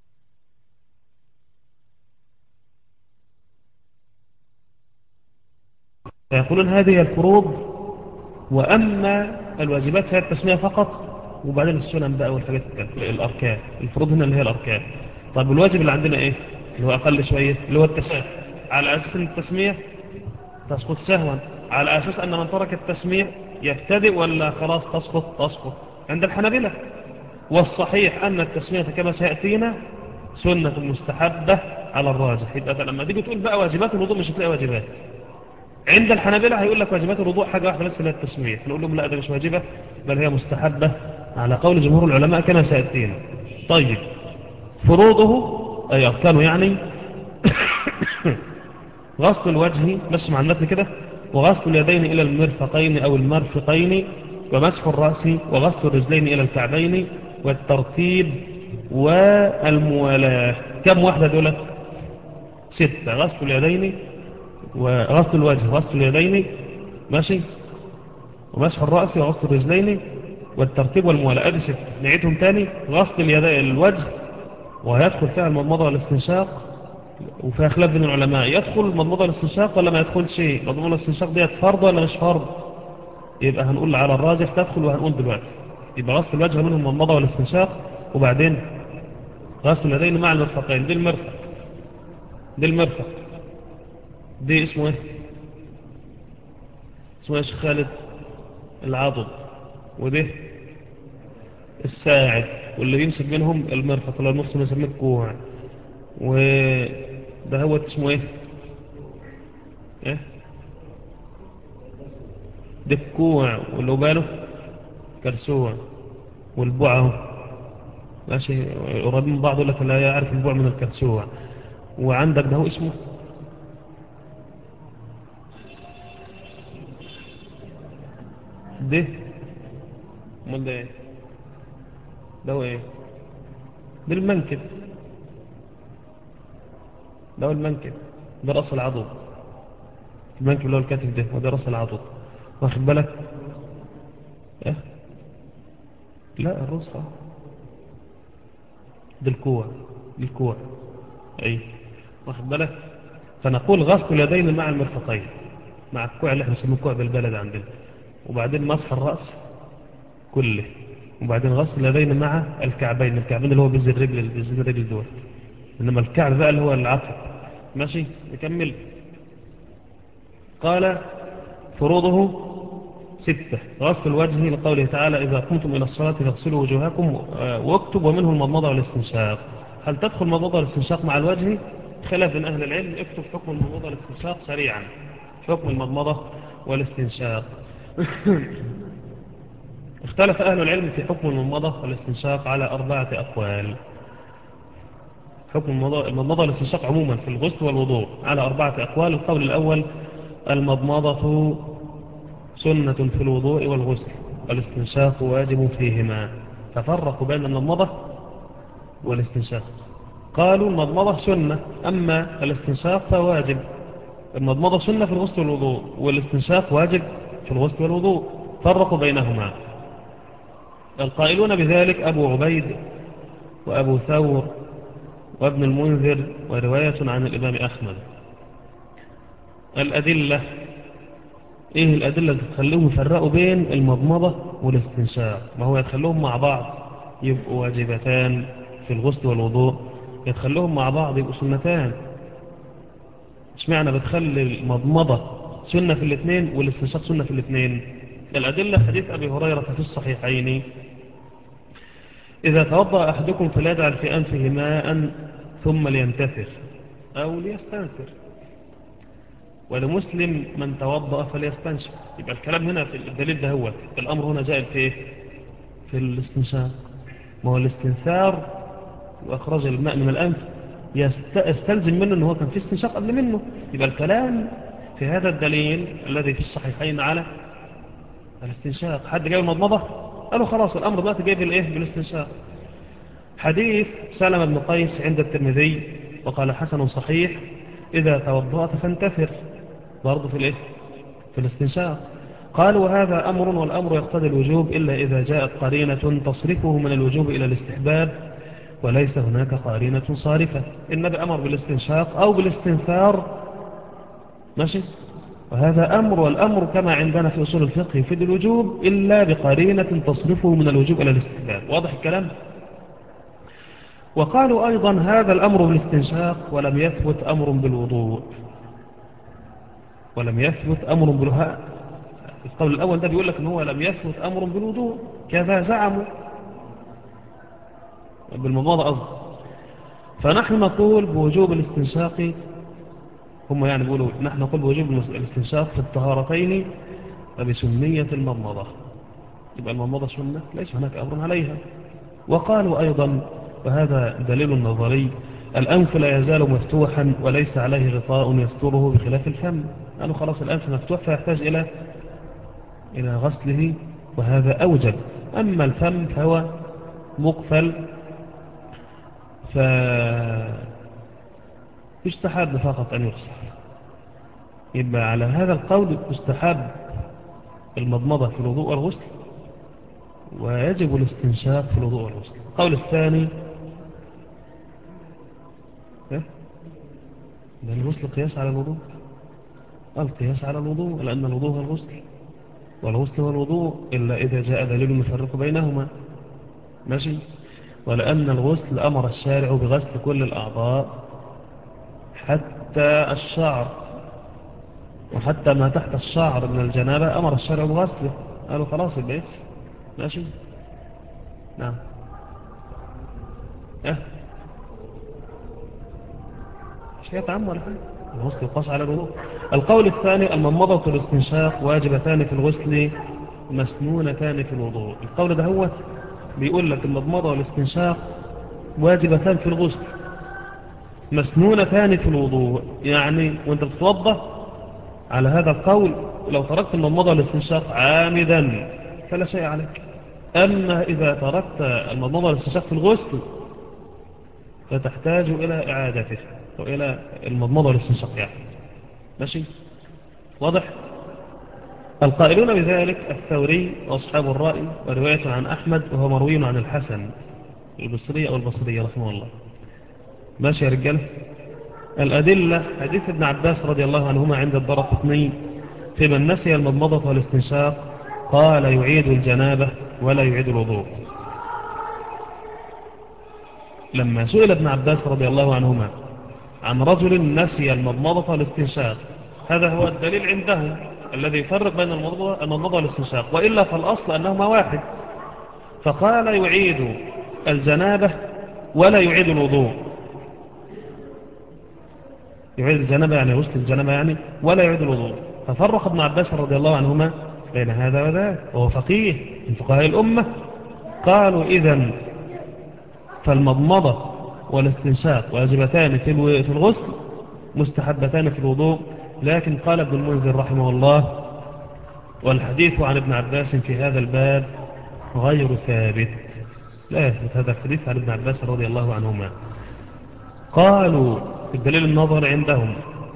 فيقولون هذه الفروض وأما الواجبات فهي التسمية فقط وبعدين السنن بقى والحاجات الأركان الفروض هنا اللي هي الأركان طيب الواجب اللي عندنا إيه اللي هو أقل شوية اللي هو التسمية على أساس التسمية تسقط سهوا على أساس أن من ترك التسمية يبتدئ ولا خلاص تسقط تسقط عند الحنابلة والصحيح أن التسمية كما سيأتينا سنة مستحبة على الراجح يبقى لما تيجي تقول بقى واجبات الوضوء مش هتلاقي واجبات عند الحنابلة هيقول لك واجبات الوضوء حاجة واحدة بس اللي هي التسمية نقول لهم لا ده مش واجبة بل هي مستحبة على قول جمهور العلماء كما سيأتينا طيب فروضه أي أركانه يعني غسل الوجه مش مع المتن كده وغسل اليدين إلى المرفقين أو المرفقين ومسح الرأس وغسل الرجلين إلى الكعبين والترتيب والموالاة كم واحدة دولت ستة غسل اليدين وغسل الوجه وغسل اليدين ماشي ومسح الرأس وغسل الرجلين والترتيب والموالاة ادي ستة نعيدهم تاني غسل اليدين الوجه ويدخل فيها المضمضة والاستنشاق وفيها خلاف بين العلماء يدخل المضمضة والاستنشاق ولا ما يدخل شيء المضمضة والاستنشاق ديت فرض ولا مش فرض يبقى هنقول على الراجح تدخل وهنقول دلوقتي يبقى غسل الوجه منهم المضمضة والاستنشاق وبعدين غسل اليدين مع المرفقين دي المرفق دي المرفق دي اسمه ايه اسمه ايه يا شيخ خالد العضد وده الساعد واللي بيمسك منهم المرفق لو المفصل يسميه الكوع وده هو اسمه ايه ايه ده الكوع واللي هو باله كرسوع والبوع اهو ماشي قريب من بعض يقول لك لا يعرف البوع من الكرسوع وعندك ده هو اسمه ده امال ده ايه ده هو ايه ده المنكب ده هو المنكب ده رأس العضد المنكب اللي هو الكتف ده وده رأس العضد واخد بالك اه لا الرأس اه ده الكوع دي الكوع اي واخد بالك فنقول غسل اليدين مع المرفقين مع الكوع اللي احنا بنسميه الكوع بالبلد عندنا وبعدين مسح الرأس كله وبعدين غسل اليدين مع الكعبين الكعبين اللي هو بيزي الرجل بيزي الرجل دوت انما الكعب بقى اللي هو العقب ماشي نكمل قال فروضه ستة غسل الوجه لقوله تعالى إذا قمتم إلى الصلاة فاغسلوا وجوهكم واكتب ومنه المضمضة والاستنشاق هل تدخل المضمضة والاستنشاق مع الوجه خلاف بين أهل العلم اكتب حكم المضمضة والاستنشاق سريعا حكم المضمضة والاستنشاق اختلف أهل العلم في حكم المضمضة والاستنشاق على أربعة أقوال حكم المضمضة والاستنشاق عموما في الغسل والوضوء على أربعة أقوال القول الأول المضمضة سنة في الوضوء والغسل والاستنشاق واجب فيهما تفرقوا بين المضمضة والاستنشاق قالوا المضمضة سنة أما الاستنشاق فواجب المضمضة سنة في الغسل والوضوء والاستنشاق واجب في الغسل والوضوء فرقوا بينهما القائلون بذلك أبو عبيد وأبو ثور وابن المنذر ورواية عن الإمام أحمد الأدلة إيه الأدلة اللي تخليهم يفرقوا بين المضمضة والاستنشاق ما هو يتخلوهم مع بعض يبقوا واجبتان في الغسل والوضوء يتخلوهم مع بعض يبقوا سنتان مش معنى بتخلي المضمضة سنة في الاثنين والاستنشاق سنة في الاثنين الأدلة حديث أبي هريرة في الصحيحين إذا توضأ أحدكم فليجعل في أنفه ماء ثم لينتثر أو ليستنثر ولمسلم من توضأ فليستنشق يبقى الكلام هنا في الدليل ده هو الأمر هنا جاء في إيه؟ في الاستنشاق ما هو الاستنثار وأخرج الماء من الأنف يستلزم منه أنه كان في استنشاق قبل منه يبقى الكلام في هذا الدليل الذي في الصحيحين على الاستنشاق حد جاي المضمضة قالوا خلاص الأمر دلوقتي جاي بالإيه بالاستنشاق حديث سلم بن قيس عند الترمذي وقال حسن صحيح إذا توضأت فانتثر برضه في الإيه في الاستنشاق قال وهذا أمر والأمر يقتضي الوجوب إلا إذا جاءت قرينة تصرفه من الوجوب إلى الاستحباب وليس هناك قرينة صارفة النبي أمر بالاستنشاق أو بالاستنثار ماشي وهذا أمر والأمر كما عندنا في أصول الفقه يفيد الوجوب إلا بقرينة تصرفه من الوجوب إلى الاستحباب واضح الكلام وقالوا أيضا هذا الأمر بالاستنشاق ولم يثبت أمر بالوضوء ولم يثبت أمر بالوضوء القول الأول ده بيقول لك أنه لم يثبت أمر بالوضوء كذا زعموا بالمضاضة أصدق فنحن نقول بوجوب الاستنشاق هم يعني بيقولوا نحن نقول بوجوب الاستنشاق في الطهارتين وبسنية المضمضة يبقى المضمضة سنة ليس هناك أمر عليها وقالوا أيضا وهذا دليل نظري الأنف لا يزال مفتوحا وليس عليه غطاء يستره بخلاف الفم قالوا خلاص الأنف مفتوح فيحتاج إلى إلى غسله وهذا أوجب أما الفم فهو مقفل ف يستحب فقط أن يغسل يبقى على هذا القول يستحب المضمضة في الوضوء والغسل ويجب الاستنشاق في الوضوء والغسل القول الثاني إيه؟ لأن الغسل قياس على الوضوء القياس على الوضوء لأن الوضوء هو الغسل والغسل هو الوضوء إلا إذا جاء دليل يفرق بينهما ماشي ولأن الغسل أمر الشارع بغسل كل الأعضاء حتى الشعر وحتى ما تحت الشعر من الجنابة أمر الشارع بغسله قالوا خلاص البيت ماشي نعم اه مش هي تعم ولا حاجة الغسل يقاس على الوضوء القول الثاني المضمضة والاستنشاق واجبتان في الغسل مسنونتان في الوضوء القول ده هو بيقول لك المضمضة والاستنشاق واجبتان في الغسل مسنونتان في الوضوء يعني وانت بتتوضا على هذا القول لو تركت المضمضة والاستنشاق عامدا فلا شيء عليك أما إذا تركت المضمضة والاستنشاق في الغسل فتحتاج إلى إعادته وإلى المضمضة والاستنشاق يعني ماشي واضح القائلون بذلك الثوري وأصحاب الرأي ورواية عن أحمد وهو مروي عن الحسن البصري أو البصري رحمه الله ماشي يا رجال الأدلة حديث ابن عباس رضي الله عنهما عند الدرقطني في من نسي المضمضة والاستنشاق قال يعيد الجنابة ولا يعيد الوضوء لما سئل ابن عباس رضي الله عنهما عن رجل نسي المضمضة والاستنشاق هذا هو الدليل عندهم الذي يفرق بين المضمضة والاستنشاق وإلا فالأصل أنهما واحد فقال يعيد الجنابة ولا يعيد الوضوء يعيد الجنابة يعني غسل الجنابة يعني ولا يعيد الوضوء ففرق ابن عباس رضي الله عنهما بين هذا وذاك وهو فقيه من فقهاء الأمة قالوا إذا فالمضمضة والاستنشاق واجبتان في الغسل مستحبتان في الوضوء لكن قال ابن المنذر رحمه الله والحديث عن ابن عباس في هذا الباب غير ثابت لا يثبت هذا الحديث عن ابن عباس رضي الله عنهما قالوا الدليل النظر عندهم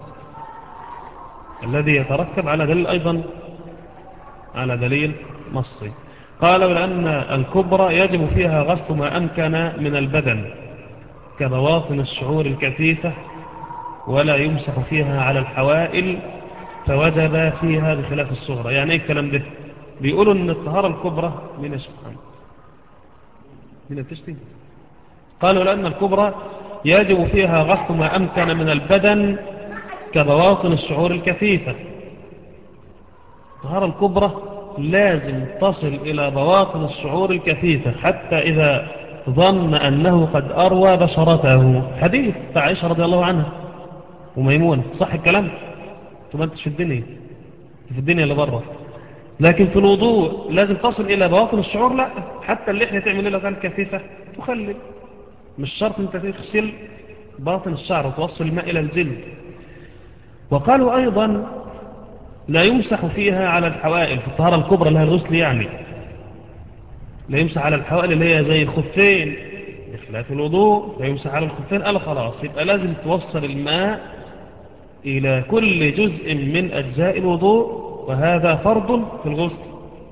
الذي يتركب على دليل أيضا على دليل نصي قالوا لأن الكبرى يجب فيها غسل ما أمكن من البدن كبواطن الشعور الكثيفة ولا يمسح فيها على الحوائل فوجب فيها بخلاف الصغرى يعني ايه الكلام ده بيقولوا ان الطهارة الكبرى من سبحانه من بتشتي قالوا لأن الكبرى يجب فيها غسل ما أمكن من البدن كبواطن الشعور الكثيفة الطهارة الكبرى لازم تصل إلى بواطن الشعور الكثيفة حتى إذا ظن أنه قد أروى بشرته حديث عائشة رضي الله عنها وميمونة صح الكلام ثم أنت في الدنيا في الدنيا اللي بره لكن في الوضوء لازم تصل إلى بواطن الشعور لا حتى اللحية تعمل لها كان كثيفة تخلل مش شرط أنت تغسل باطن الشعر وتوصل الماء إلى الجلد وقالوا أيضا لا يمسح فيها على الحوائل في الطهارة الكبرى اللي هي الغسل يعني لا يمسح على الحوائل اللي هي زي الخفين بخلاف الوضوء لا يمسح على الخفين قال خلاص يبقى لازم توصل الماء إلى كل جزء من أجزاء الوضوء وهذا فرض في الغسل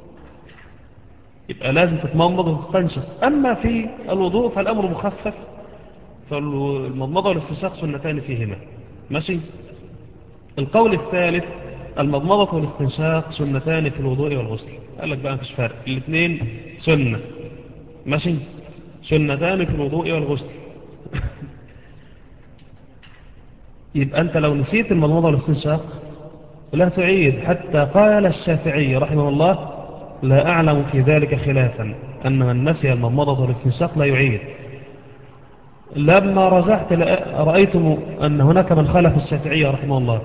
يبقى لازم تتمضمض وتستنشق أما في الوضوء فالأمر مخفف فالمضمضة والاستنشاق سنتان فيهما ماشي القول الثالث المضمضة والاستنشاق سنتان في الوضوء والغسل قال لك بقى مفيش فرق الاثنين سنة ماشي سنتان في الوضوء والغسل يبقى أنت لو نسيت المضمضة والاستنشاق لا تعيد حتى قال الشافعي رحمه الله لا أعلم في ذلك خلافا أن من نسي المضمضة والاستنشاق لا يعيد لما رجعت رأيتم أن هناك من خالف الشافعي رحمه الله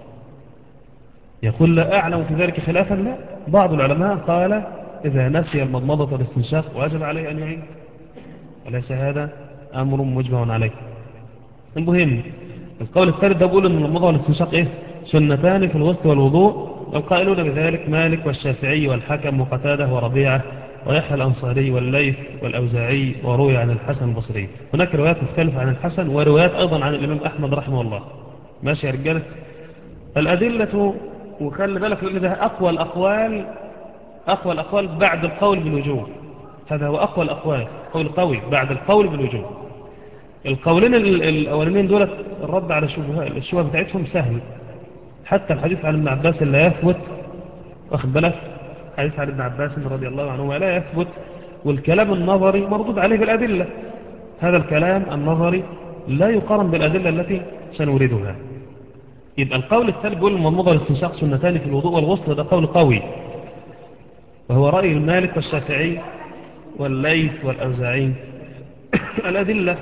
يقول لا أعلم في ذلك خلافا لا بعض العلماء قال إذا نسي المضمضة والاستنشاق واجب عليه أن يعيد وليس هذا أمر مجمع عليه المهم القول الثالث ده بيقول أن المضمضة والاستنشاق إيه سنتان في الغسل والوضوء والقائلون بذلك مالك والشافعي والحكم وقتاده وربيعة ويحيى الأنصاري والليث والأوزاعي وروي عن الحسن البصري هناك روايات مختلفة عن الحسن وروايات أيضا عن الإمام أحمد رحمه الله ماشي يا رجالة الأدلة وخلي بالك لأن ده أقوى الأقوال أقوى الأقوال بعد القول بالوجوب هذا هو أقوى الأقوال قول قوي بعد القول بالوجوب القولين الأولين دولت الرد على الشبهة بتاعتهم سهل حتى الحديث عن ابن عباس لا يثبت واخد بالك حديث عن ابن عباس رضي الله عنه لا يثبت والكلام النظري مردود عليه بالأدلة هذا الكلام النظري لا يقارن بالأدلة التي سنوردها يبقى القول الثالث بيقول المضمضة الاستنشاق سنتان في الوضوء والغسل ده قول قوي وهو رأي المالك والشافعي والليث والأوزاعي الأدلة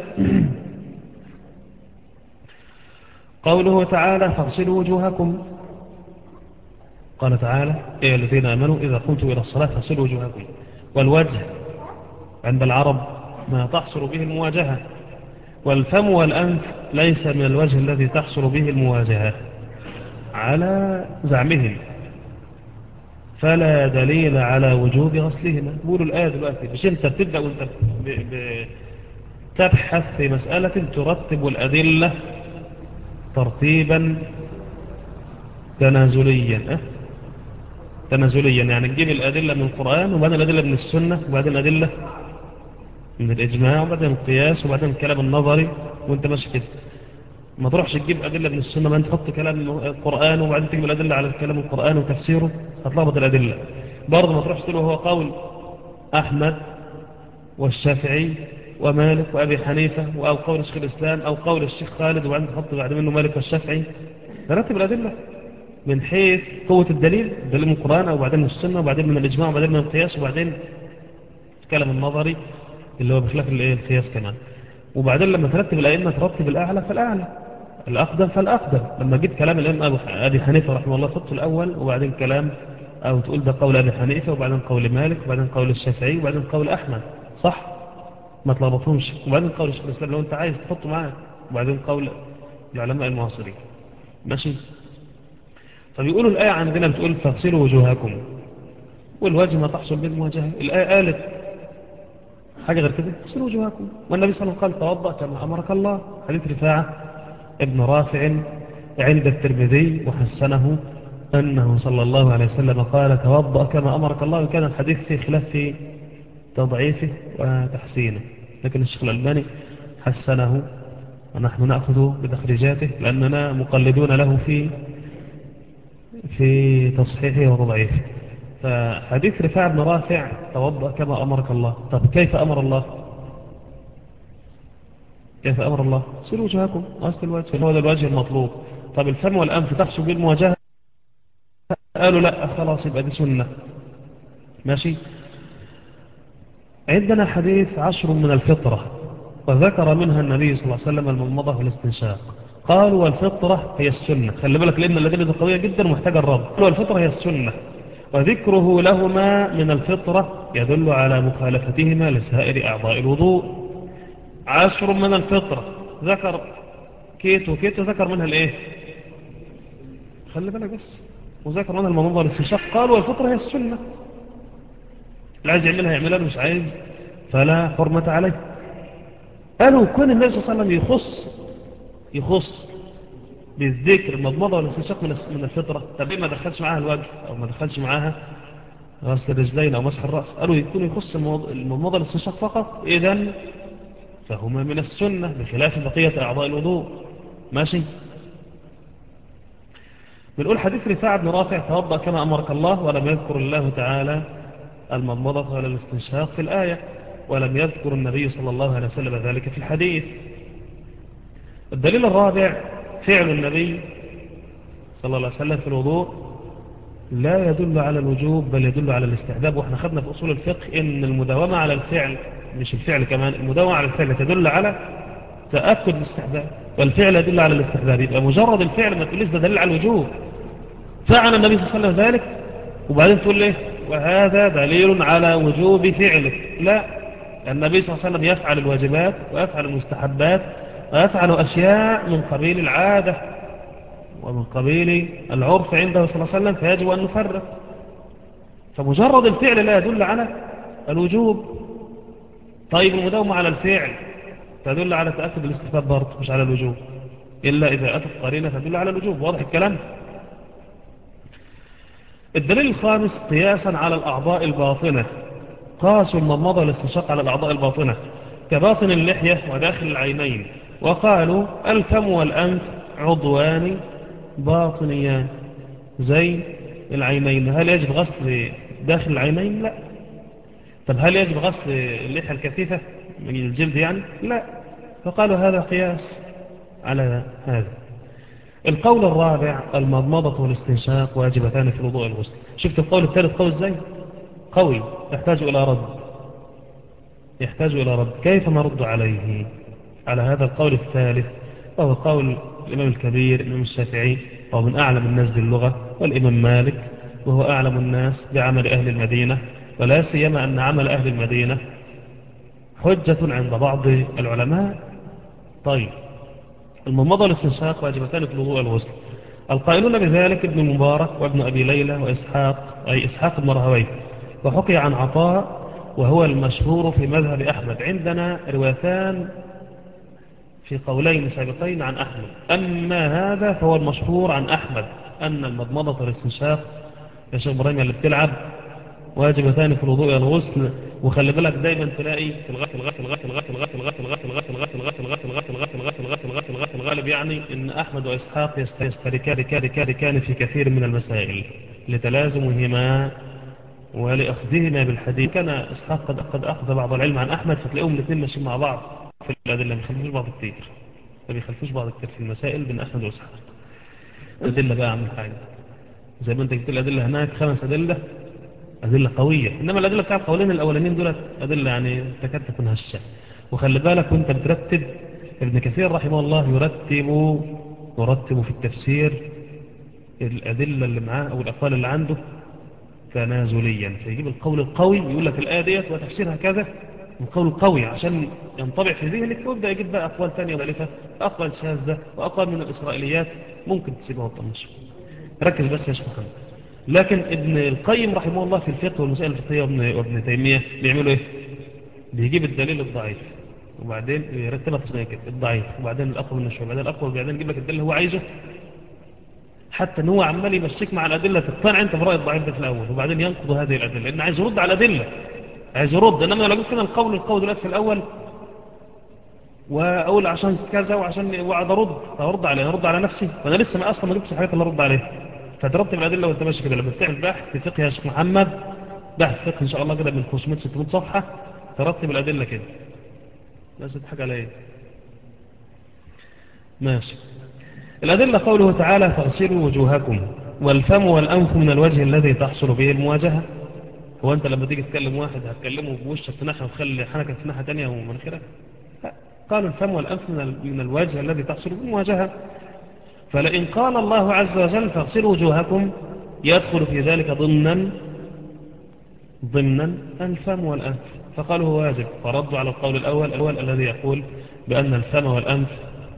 قوله تعالى فاغسلوا وجوهكم قال تعالى يا الذين آمنوا إذا قمتم إلى الصلاة فاغسلوا وجوهكم والوجه عند العرب ما تحصل به المواجهة والفم والأنف ليس من الوجه الذي تحصل به المواجهة على زعمهم فلا دليل على وجوب غسلهما قولوا الآية دلوقتي مش انت بتبدأ وانت تبحث في مسألة ترتب الأدلة ترتيبا تنازليا أه؟ تنازليا يعني تجيب الأدلة من القرآن وبعدين الأدلة من السنة وبعدين الأدلة من الإجماع وبعدين القياس وبعدين الكلام النظري وانت ماشي كده ما تروحش تجيب أدلة من السنة ما انت تحط كلام القرآن وبعدين تجيب الأدلة على الكلام القرآن وتفسيره هتلخبط الأدلة برضه ما تروحش تقول هو قول أحمد والشافعي ومالك وأبي حنيفة أو قول الشيخ الإسلام أو قول الشيخ خالد وبعدين تحط بعد منه مالك والشافعي ترتب الأدلة من حيث قوة الدليل دليل من القرآن أو بعدين من السنة وبعدين من الإجماع وبعدين من القياس وبعدين الكلام النظري اللي هو بخلاف القياس كمان وبعدين لما ترتب الأئمة ترتب الأعلى فالأعلى الأقدم فالأقدم لما جيت كلام الإمام أبي حنيفة رحمه الله تحطه الأول وبعدين كلام أو تقول ده قول أبي حنيفة وبعدين قول مالك وبعدين قول الشافعي وبعدين قول أحمد صح ما تلخبطهمش وبعدين قول الشيخ الإسلام لو أنت عايز تحطه معاه وبعدين قول العلماء المعاصرين ماشي فبيقولوا الآية عندنا بتقول فاغسلوا وجوهكم والوجه ما تحصل بالمواجهة الآية قالت حاجة غير كده اغسلوا وجوهكم والنبي صلى الله عليه وسلم قال توضأ كما أمرك الله حديث رفاعة ابن رافع عند الترمذي وحسنه أنه صلى الله عليه وسلم قال توضأ كما أمرك الله وكان الحديث فيه خلاف في تضعيفه وتحسينه لكن الشيخ الألباني حسنه ونحن نأخذ بتخريجاته لأننا مقلدون له في في تصحيحه وتضعيفه فحديث رفاع بن رافع توضأ كما أمرك الله طب كيف أمر الله كيف أمر الله سيروا وجهكم أصل الوجه هو ده الوجه المطلوب طب الفم والأنف تحسب بالمواجهة قالوا لا خلاص يبقى دي سنة ماشي عندنا حديث عشر من الفطرة وذكر منها النبي صلى الله عليه وسلم المضمضة والاستنشاق قالوا والفطرة هي السنة خلي بالك لأن الأدلة دي قوية جدا ومحتاجة الرد قالوا والفطرة هي السنة وذكره لهما من الفطرة يدل على مخالفتهما لسائر أعضاء الوضوء عشر من الفطرة ذكر كيت وكيت وذكر منها الايه خلي بالك بس وذكر منها المنظر الاستنشاق قال والفطرة هي السنة اللي عايز يعملها يعملها اللي مش عايز فلا حرمة عليه قالوا كون النبي صلى الله عليه وسلم يخص يخص بالذكر المضمضة والاستنشاق من الفطرة طب ليه ما دخلش معاها الوجه أو ما دخلش معاها غسل الرجلين أو مسح الرأس قالوا يكون يخص المضمضة والاستنشاق فقط إذن فهما من السنة بخلاف بقية أعضاء الوضوء ماشي بنقول حديث رفاع بن رافع توضأ كما أمرك الله ولم يذكر الله تعالى المضمضة ولا الاستنشاق في الآية ولم يذكر النبي صلى الله عليه وسلم ذلك في الحديث الدليل الرابع فعل النبي صلى الله عليه وسلم في الوضوء لا يدل على الوجوب بل يدل على الاستحباب واحنا خدنا في أصول الفقه إن المداومة على الفعل مش الفعل كمان المداومة على الفعل تدل على تأكد الاستحباب والفعل يدل على الاستحباب يبقى مجرد الفعل ما تقوليش ده دليل على الوجوب فعل النبي صلى الله عليه وسلم ذلك وبعدين تقول له وهذا دليل على وجوب فعله لا النبي صلى الله عليه وسلم يفعل الواجبات ويفعل المستحبات ويفعل أشياء من قبيل العادة ومن قبيل العرف عنده صلى الله عليه وسلم فيجب أن نفرق فمجرد الفعل لا يدل على الوجوب طيب المداومة على الفعل تدل على تأكد الاستحباب برضه مش على الوجوب إلا إذا أتت قرينة تدل على الوجوب واضح الكلام الدليل الخامس قياسا على الأعضاء الباطنة قاسوا المضمضة والاستنشاق على الأعضاء الباطنة كباطن اللحية وداخل العينين وقالوا الفم والأنف عضوان باطنيان زي العينين هل يجب غسل داخل العينين؟ لا طب هل يجب غسل اللحية الكثيفة من الجلد يعني؟ لا فقالوا هذا قياس على هذا القول الرابع المضمضة والاستنشاق واجبتان في الوضوء الغسل شفت القول الثالث قول ازاي قوي يحتاج إلى رد يحتاج إلى رد كيف نرد عليه على هذا القول الثالث وهو قول الإمام الكبير الإمام الشافعي وهو من أعلم الناس باللغة والإمام مالك وهو أعلم الناس بعمل أهل المدينة ولا سيما أن عمل أهل المدينة حجة عند بعض العلماء طيب المضمضة والاستنشاق واجبتان في الوضوء الغسل القائلون بذلك ابن المبارك وابن أبي ليلى وإسحاق أي إسحاق بن رهوي وحكي عن عطاء وهو المشهور في مذهب أحمد عندنا روايتان في قولين سابقين عن أحمد أما هذا فهو المشهور عن أحمد أن المضمضة والاستنشاق يا شيخ إبراهيم اللي بتلعب واجبتان في الوضوء الغسل وخلي بالك دايما تلاقي في الغفل الغفل الغفل الغفل الغفل الغفل الغفل الغفل الغفل الغفل الغفل الغفل الغفل الغفل الغفل الغفل الغفل الغالب يعني ان احمد واسحاق يشتركان في كثير من المسائل لتلازمهما ولأخذهما بالحديث كان إسحاق قد قد أخذ بعض العلم عن أحمد فتلاقيهم الاثنين ماشيين مع بعض في الأدلة ما بيخلفوش بعض كتير ما بيخلفوش بعض كتير في المسائل بين أحمد وإسحاق أدلة بقى عن حاجة زي ما أنت قلت الأدلة هناك خمس أدلة أدلة قوية إنما الأدلة بتاع القولين الأولانيين دولت أدلة يعني تكاد تكون هشة وخلي بالك وأنت بترتب ابن كثير رحمه الله يرتب يرتب في التفسير الأدلة اللي معاه أو الأقوال اللي عنده تنازليا فيجيب القول القوي يقول لك الآية ديت وتفسيرها كذا القول القوي عشان ينطبع في ذهنك ويبدأ يجيب بقى أقوال ثانية مختلفة أقوال شاذة وأقوال من الإسرائيليات ممكن تسيبها وتطنش ركز بس يا شيخ محمد لكن ابن القيم رحمه الله في الفقه والمسائل الفقهية وابن, وابن تيمية بيعملوا ايه بيجيب الدليل الضعيف وبعدين يرتبها تصنيع كده الضعيف وبعدين الأقوى من الشوى بعدين الأقوى وبعدين يجيب لك الدليل اللي هو عايزه حتى ان هو عمال يمشيك مع الأدلة تقتنع انت برأي الضعيف ده في الأول وبعدين ينقض هذه الأدلة لأن عايز يرد على الأدلة عايز يرد إنما لو جبت كده القول القول دلوقتي في الأول وأقول عشان كذا وعشان وأقعد أرد أرد عليه أرد على نفسي وأنا لسه ما أصلا ما جبتش الحاجات اللي أرد عليها فترتب الأدلة وأنت ماشي كده لما بتعمل بحث في فقه يا شيخ محمد بحث فقه إن شاء الله كده من 500 600 صفحة ترتب الأدلة كده لازم تضحك على إيه ماشي الأدلة قوله تعالى فاغسلوا وجوهكم والفم والأنف من الوجه الذي تحصل به المواجهة هو أنت لما تيجي تكلم واحد هتكلمه بوشك في ناحية وتخلي حنكك في ناحية تانية ومنخرك قالوا الفم والأنف من, من الوجه الذي تحصل به المواجهة فلئن قال الله عز وجل فاغسلوا وجوهكم يدخل في ذلك ضمنا ضمنا الفم والأنف فقالوا هو واجب فردوا على القول الأول الأول الذي يقول بأن الفم والأنف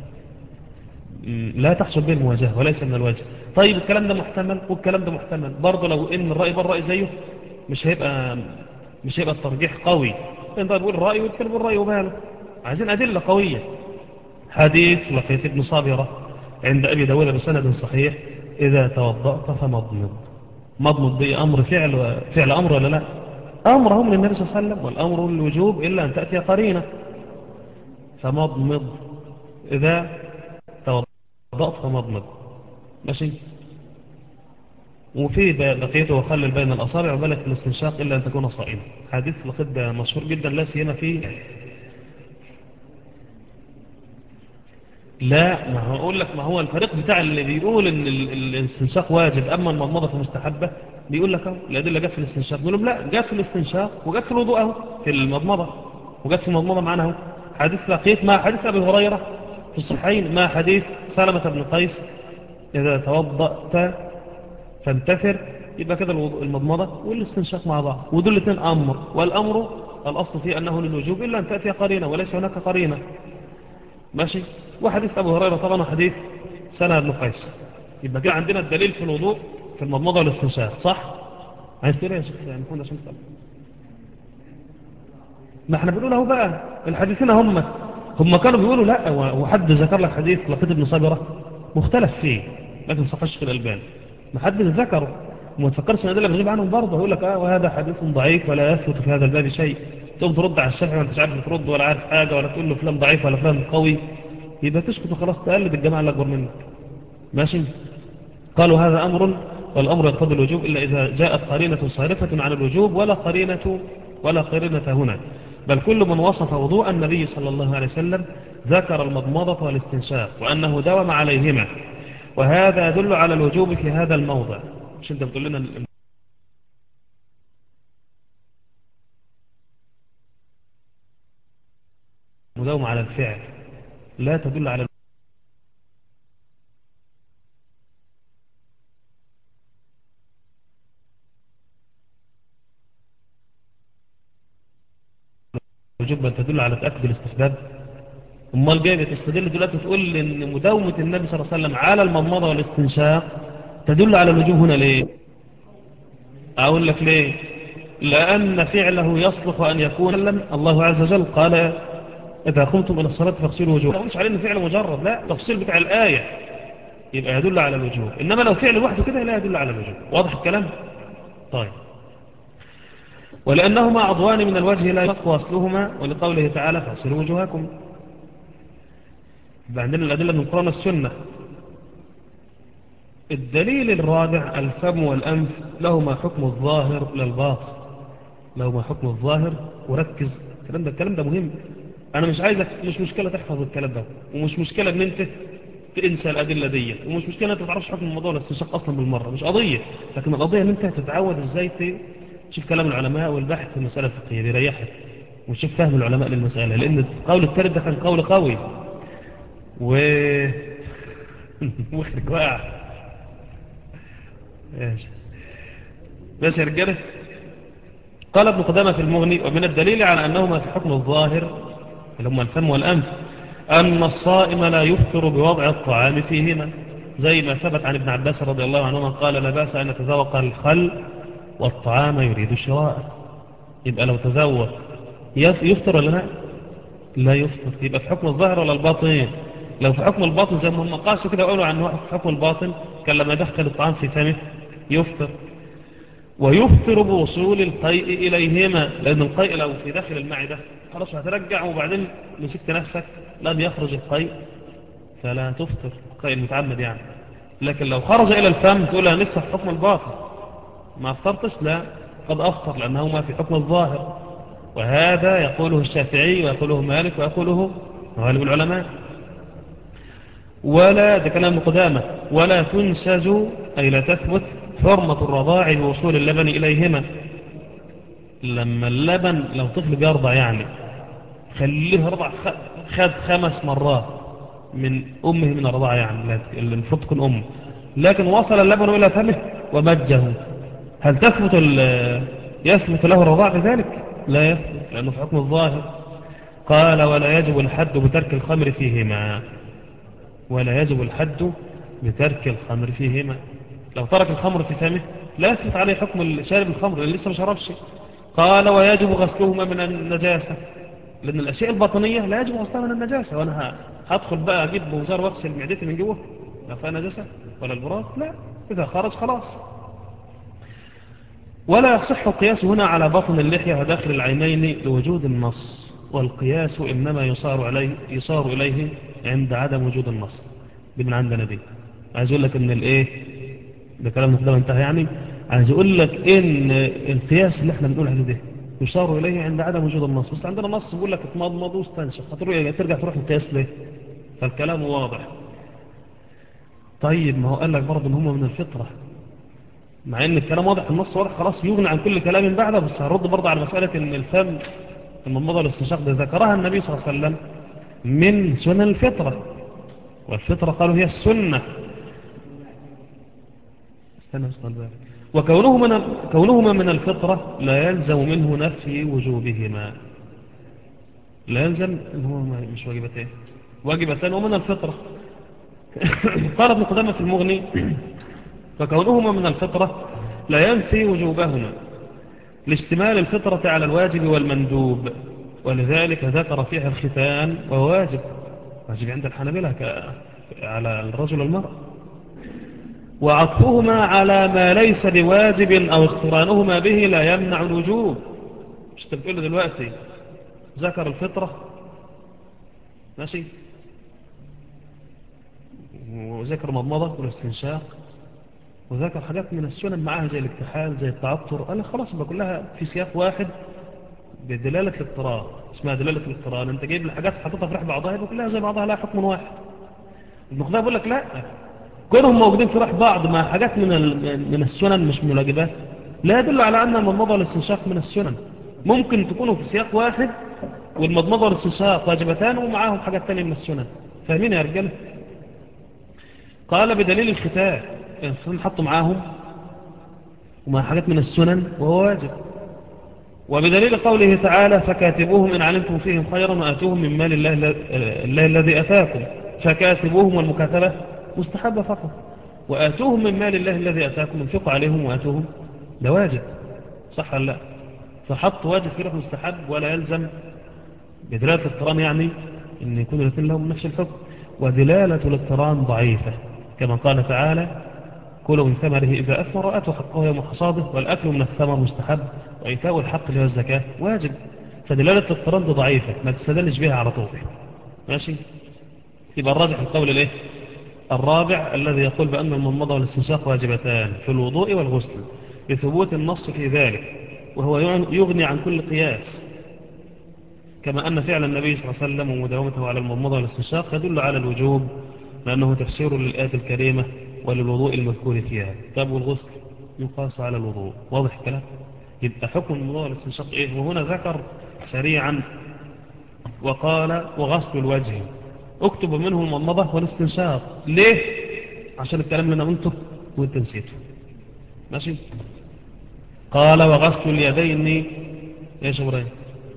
لا تحصل به المواجهة وليس من الوجه طيب الكلام ده محتمل والكلام ده محتمل برضه لو ان الرأي بالرأي زيه مش هيبقى مش هيبقى الترجيح قوي انت بقول الرأي والتاني بيقول الرأي وماله عايزين أدلة قوية حديث لقيت ابن صابرة عند أبي داود بسند صحيح إذا توضأت فمضمض مضمض بأي أمر فعل فعل أمر ولا لا أمره من النبي صلى الله عليه وسلم والأمر الوجوب إلا أن تأتي قرينة فمضمض إذا توضأت فمضمض ماشي وفي بقيته وخلل بين الأصابع وبلغ في الاستنشاق إلا أن تكون صائمة حديث لقد ده مشهور جدا لا سيما فيه لا ما هو أقول لك ما هو الفريق بتاع اللي بيقول إن الاستنشاق واجب أما المضمضة فمستحبة بيقول لك اهو الأدلة جت في الاستنشاق بيقول لهم لا جت في الاستنشاق وجت في الوضوء اهو في المضمضة وجت في المضمضة معنا اهو حديث لقيت مع حديث أبي هريرة في الصحيحين مع حديث سلمة بن قيس إذا توضأت فانتثر يبقى كده المضمضة والاستنشاق مع بعض ودول الاثنين أمر والأمر الأصل فيه أنه للوجوب إلا أن تأتي قرينة وليس هناك قرينة ماشي وحديث أبو هريرة طبعا وحديث سنة بن قيس يبقى كده عندنا الدليل في الوضوء في المضمضة والاستنشاق صح؟ عايز تقول يا شيخ يعني كنا عشان تقل ما احنا بنقول اهو بقى الحديثين هم هم كانوا بيقولوا لا وحد ذكر لك حديث لقيت ابن صابرة مختلف فيه لكن صح الشيخ الألباني ما حد ذكره وما تفكرش ان الادله بتغيب عنهم برضه يقول لك اه وهذا حديث ضعيف ولا يثبت في هذا الباب شيء تقوم ترد على الشافعي وانت مش عارف ترد ولا عارف حاجه ولا تقول له فلان ضعيف ولا فلان قوي يبقى تسكت وخلاص تقلد الجماعه اللي اكبر منك ماشي قالوا هذا امر والامر يقتضي الوجوب الا اذا جاءت قرينه صارفه عن الوجوب ولا قرينه ولا قرينه هنا بل كل من وصف وضوء النبي صلى الله عليه وسلم ذكر المضمضة والاستنشاق وأنه داوم عليهما وهذا يدل على الوجوب في هذا الموضع مش انت بتقول لنا المداومة على الفعل لا تدل على الوجوب بل تدل على تأكد الاستحباب امال جاي تستدل دلوقتي تقول ان مداومة النبي صلى الله عليه وسلم على المضمضة والاستنشاق تدل على الوجوب هنا ليه اقول لك ليه لان فعله يصلح ان يكون الله عز وجل قال إذا قمتم إلى الصلاة فاغسلوا وجوهكم ما عليه إنه فعل مجرد لا تفصيل بتاع الآية يبقى يدل على الوجوب إنما لو فعل لوحده كده لا يدل على الوجوب واضح الكلام طيب ولأنهما عضوان من الوجه لا يقوى أصلهما ولقوله تعالى فاغسلوا وجوهكم عندنا الأدلة من القرآن والسنة الدليل الرابع الفم والأنف لهما حكم الظاهر للباطن لهما حكم الظاهر وركز الكلام ده الكلام ده مهم أنا مش عايزك مش مشكلة تحفظ الكلام ده ومش مشكلة ان انت تنسى الأدلة ديت ومش مشكلة انت ما تعرفش حكم الموضوع الاستنشاق أصلا بالمرة مش قضية لكن القضية ان انت تتعود ازاي تشوف كلام العلماء والبحث في المسألة الفقهية بيريحك وتشوف فهم العلماء للمسألة لأن القول الثالث ده كان قول قوي و مخرج واقع ماشي ماشي يا رجاله قال ابن قدامة في المغني ومن الدليل على أنهما في حكم الظاهر اللي هم الفم والأنف أن الصائم لا يفطر بوضع الطعام فيهما زي ما ثبت عن ابن عباس رضي الله عنهما قال لا بأس أن يتذوق الخل والطعام يريد شراءه يبقى لو تذوق يفطر ولا لا لا يفطر يبقى في حكم الظاهر ولا الباطن لو في حكم الباطن زي ما هم قاسوا كده وقالوا عنه في حكم الباطن كان لما يدخل الطعام في فمه يفطر ويفطر بوصول القيء إليهما لأن القيء لو في داخل المعدة خلاص هترجع وبعدين مسكت نفسك لم يخرج القيء فلا تفطر القيء المتعمد يعني لكن لو خرج إلى الفم تقول أنا لسه في حكم الباطن ما أفطرتش لا قد أفطر لأنه ما في حكم الظاهر وهذا يقوله الشافعي ويقوله مالك ويقوله غالب العلماء ولا ده كلام قدامه ولا تنسز أي لا تثبت حرمة الرضاع بوصول اللبن إليهما لما اللبن لو طفل بيرضع يعني خليه رضع خد خمس مرات من أمه من الرضاعة يعني المفروض تكون أمه لكن وصل اللبن إلى فمه ومجه هل تثبت يثبت له الرضاع بذلك لا يثبت لأنه في حكم الظاهر قال ولا يجب الحد بترك الخمر فيهما ولا يجب الحد بترك الخمر فيهما لو ترك الخمر في فمه لا يثبت عليه حكم شارب الخمر لأن لسه ما شربش قال ويجب غسلهما من النجاسة لأن الأشياء الباطنية لا يجب غسلها من النجاسة وأنا هدخل بقى أجيب بوزار واغسل معدتي من جوه لا فيها نجاسة ولا البراز لا إذا خرج خلاص ولا يصح القياس هنا على بطن اللحية وداخل العينين لوجود النص والقياس إنما يصار, عليه يصار إليه عند عدم وجود النص دي من عندنا دي عايز أقول لك إن الإيه ده كلام مقدم انتهى يعني عايز أقول لك إن القياس اللي احنا بنقول عليه ده يصار إليه عند عدم وجود النص بس عندنا نص بيقول لك اتمضمض واستنشق ترجع تروح القياس ليه فالكلام واضح طيب ما هو قال لك برضه ان هم من الفطرة مع ان الكلام واضح النص واضح خلاص يغني عن كل كلام بعده بس هرد برضه على مسألة ان الفم المضمضة الاستنشاق ده ذكرها النبي صلى الله عليه وسلم من سنن الفطرة والفطرة قالوا هي السنة استنى استنى بالك وكونه من كونهما من الفطرة لا يلزم منه نفي وجوبهما لا يلزم هو مش واجبتين واجبتان ومن الفطرة قال ابن قدامة في المغني فكونهما من الفطرة لا ينفي وجوبهما لاشتمال الفطرة على الواجب والمندوب ولذلك ذكر فيها الختان وواجب واجب عند الحنبلة على الرجل والمرأة وعطفهما على ما ليس بواجب أو اقترانهما به لا يمنع الوجوب مش تقول دلوقتي ذكر الفطرة ماشي وذكر مضمضة والاستنشاق وذكر حاجات من السنن معاها زي الاكتحال زي التعطر قال خلاص يبقى كلها في سياق واحد بدلالة الاقتران اسمها دلالة الاقتران انت جايب الحاجات وحطيتها في رح بعضها يبقى كلها زي بعضها لها حكم واحد ابن خدام بيقول لك لا كونهم موجودين في رح بعض مع حاجات من من السنن مش من الواجبات لا يدل على أن المضمضة والاستنشاق من السنن ممكن تكونوا في سياق واحد والمضمضة والاستنشاق واجبتان ومعاهم حاجات تانية من السنن فاهمين يا رجال قال بدليل الختان الختان حطوا معاهم ومع حاجات من السنن وهو واجب وبدليل قوله تعالى فكاتبوهم إن علمتم فيهم خيرا وآتوهم من مال الله, الله الذي أتاكم فكاتبوهم والمكاتبة مستحبة فقط وآتوهم من مال الله الذي أتاكم انفقوا عليهم وآتوهم ده واجب صح ولا لا فحط واجب في روح مستحب ولا يلزم بدلالة الاقتران يعني أن يكون الاثنين لهم نفس الحكم ودلالة الاقتران ضعيفة كما قال تعالى كلوا من ثمره إذا أثمر وأتوا حقه يوم حصاده والأكل من الثمر مستحب وإيتاء الحق اللي هو الزكاة واجب فدلالة الاقتران دي ضعيفة ما تستدلش بها على طول ماشي يبقى الراجح القول الايه الرابع الذي يقول بأن المضمضة والاستنشاق واجبتان في الوضوء والغسل بثبوت النص في ذلك وهو يغني عن كل قياس كما أن فعل النبي صلى الله عليه وسلم ومداومته على المضمضة والاستنشاق يدل على الوجوب لأنه تفسير للآية الكريمة وللوضوء المذكور فيها طب والغسل يقاس على الوضوء واضح الكلام يبقى حكم المضمضة والاستنشاق إيه وهنا ذكر سريعا وقال وغسل الوجه اكتب منه المضمضة والاستنشاق ليه عشان الكلام اللي انا قلته وانت نسيته ماشي قال وغسل اليدين يا شبراين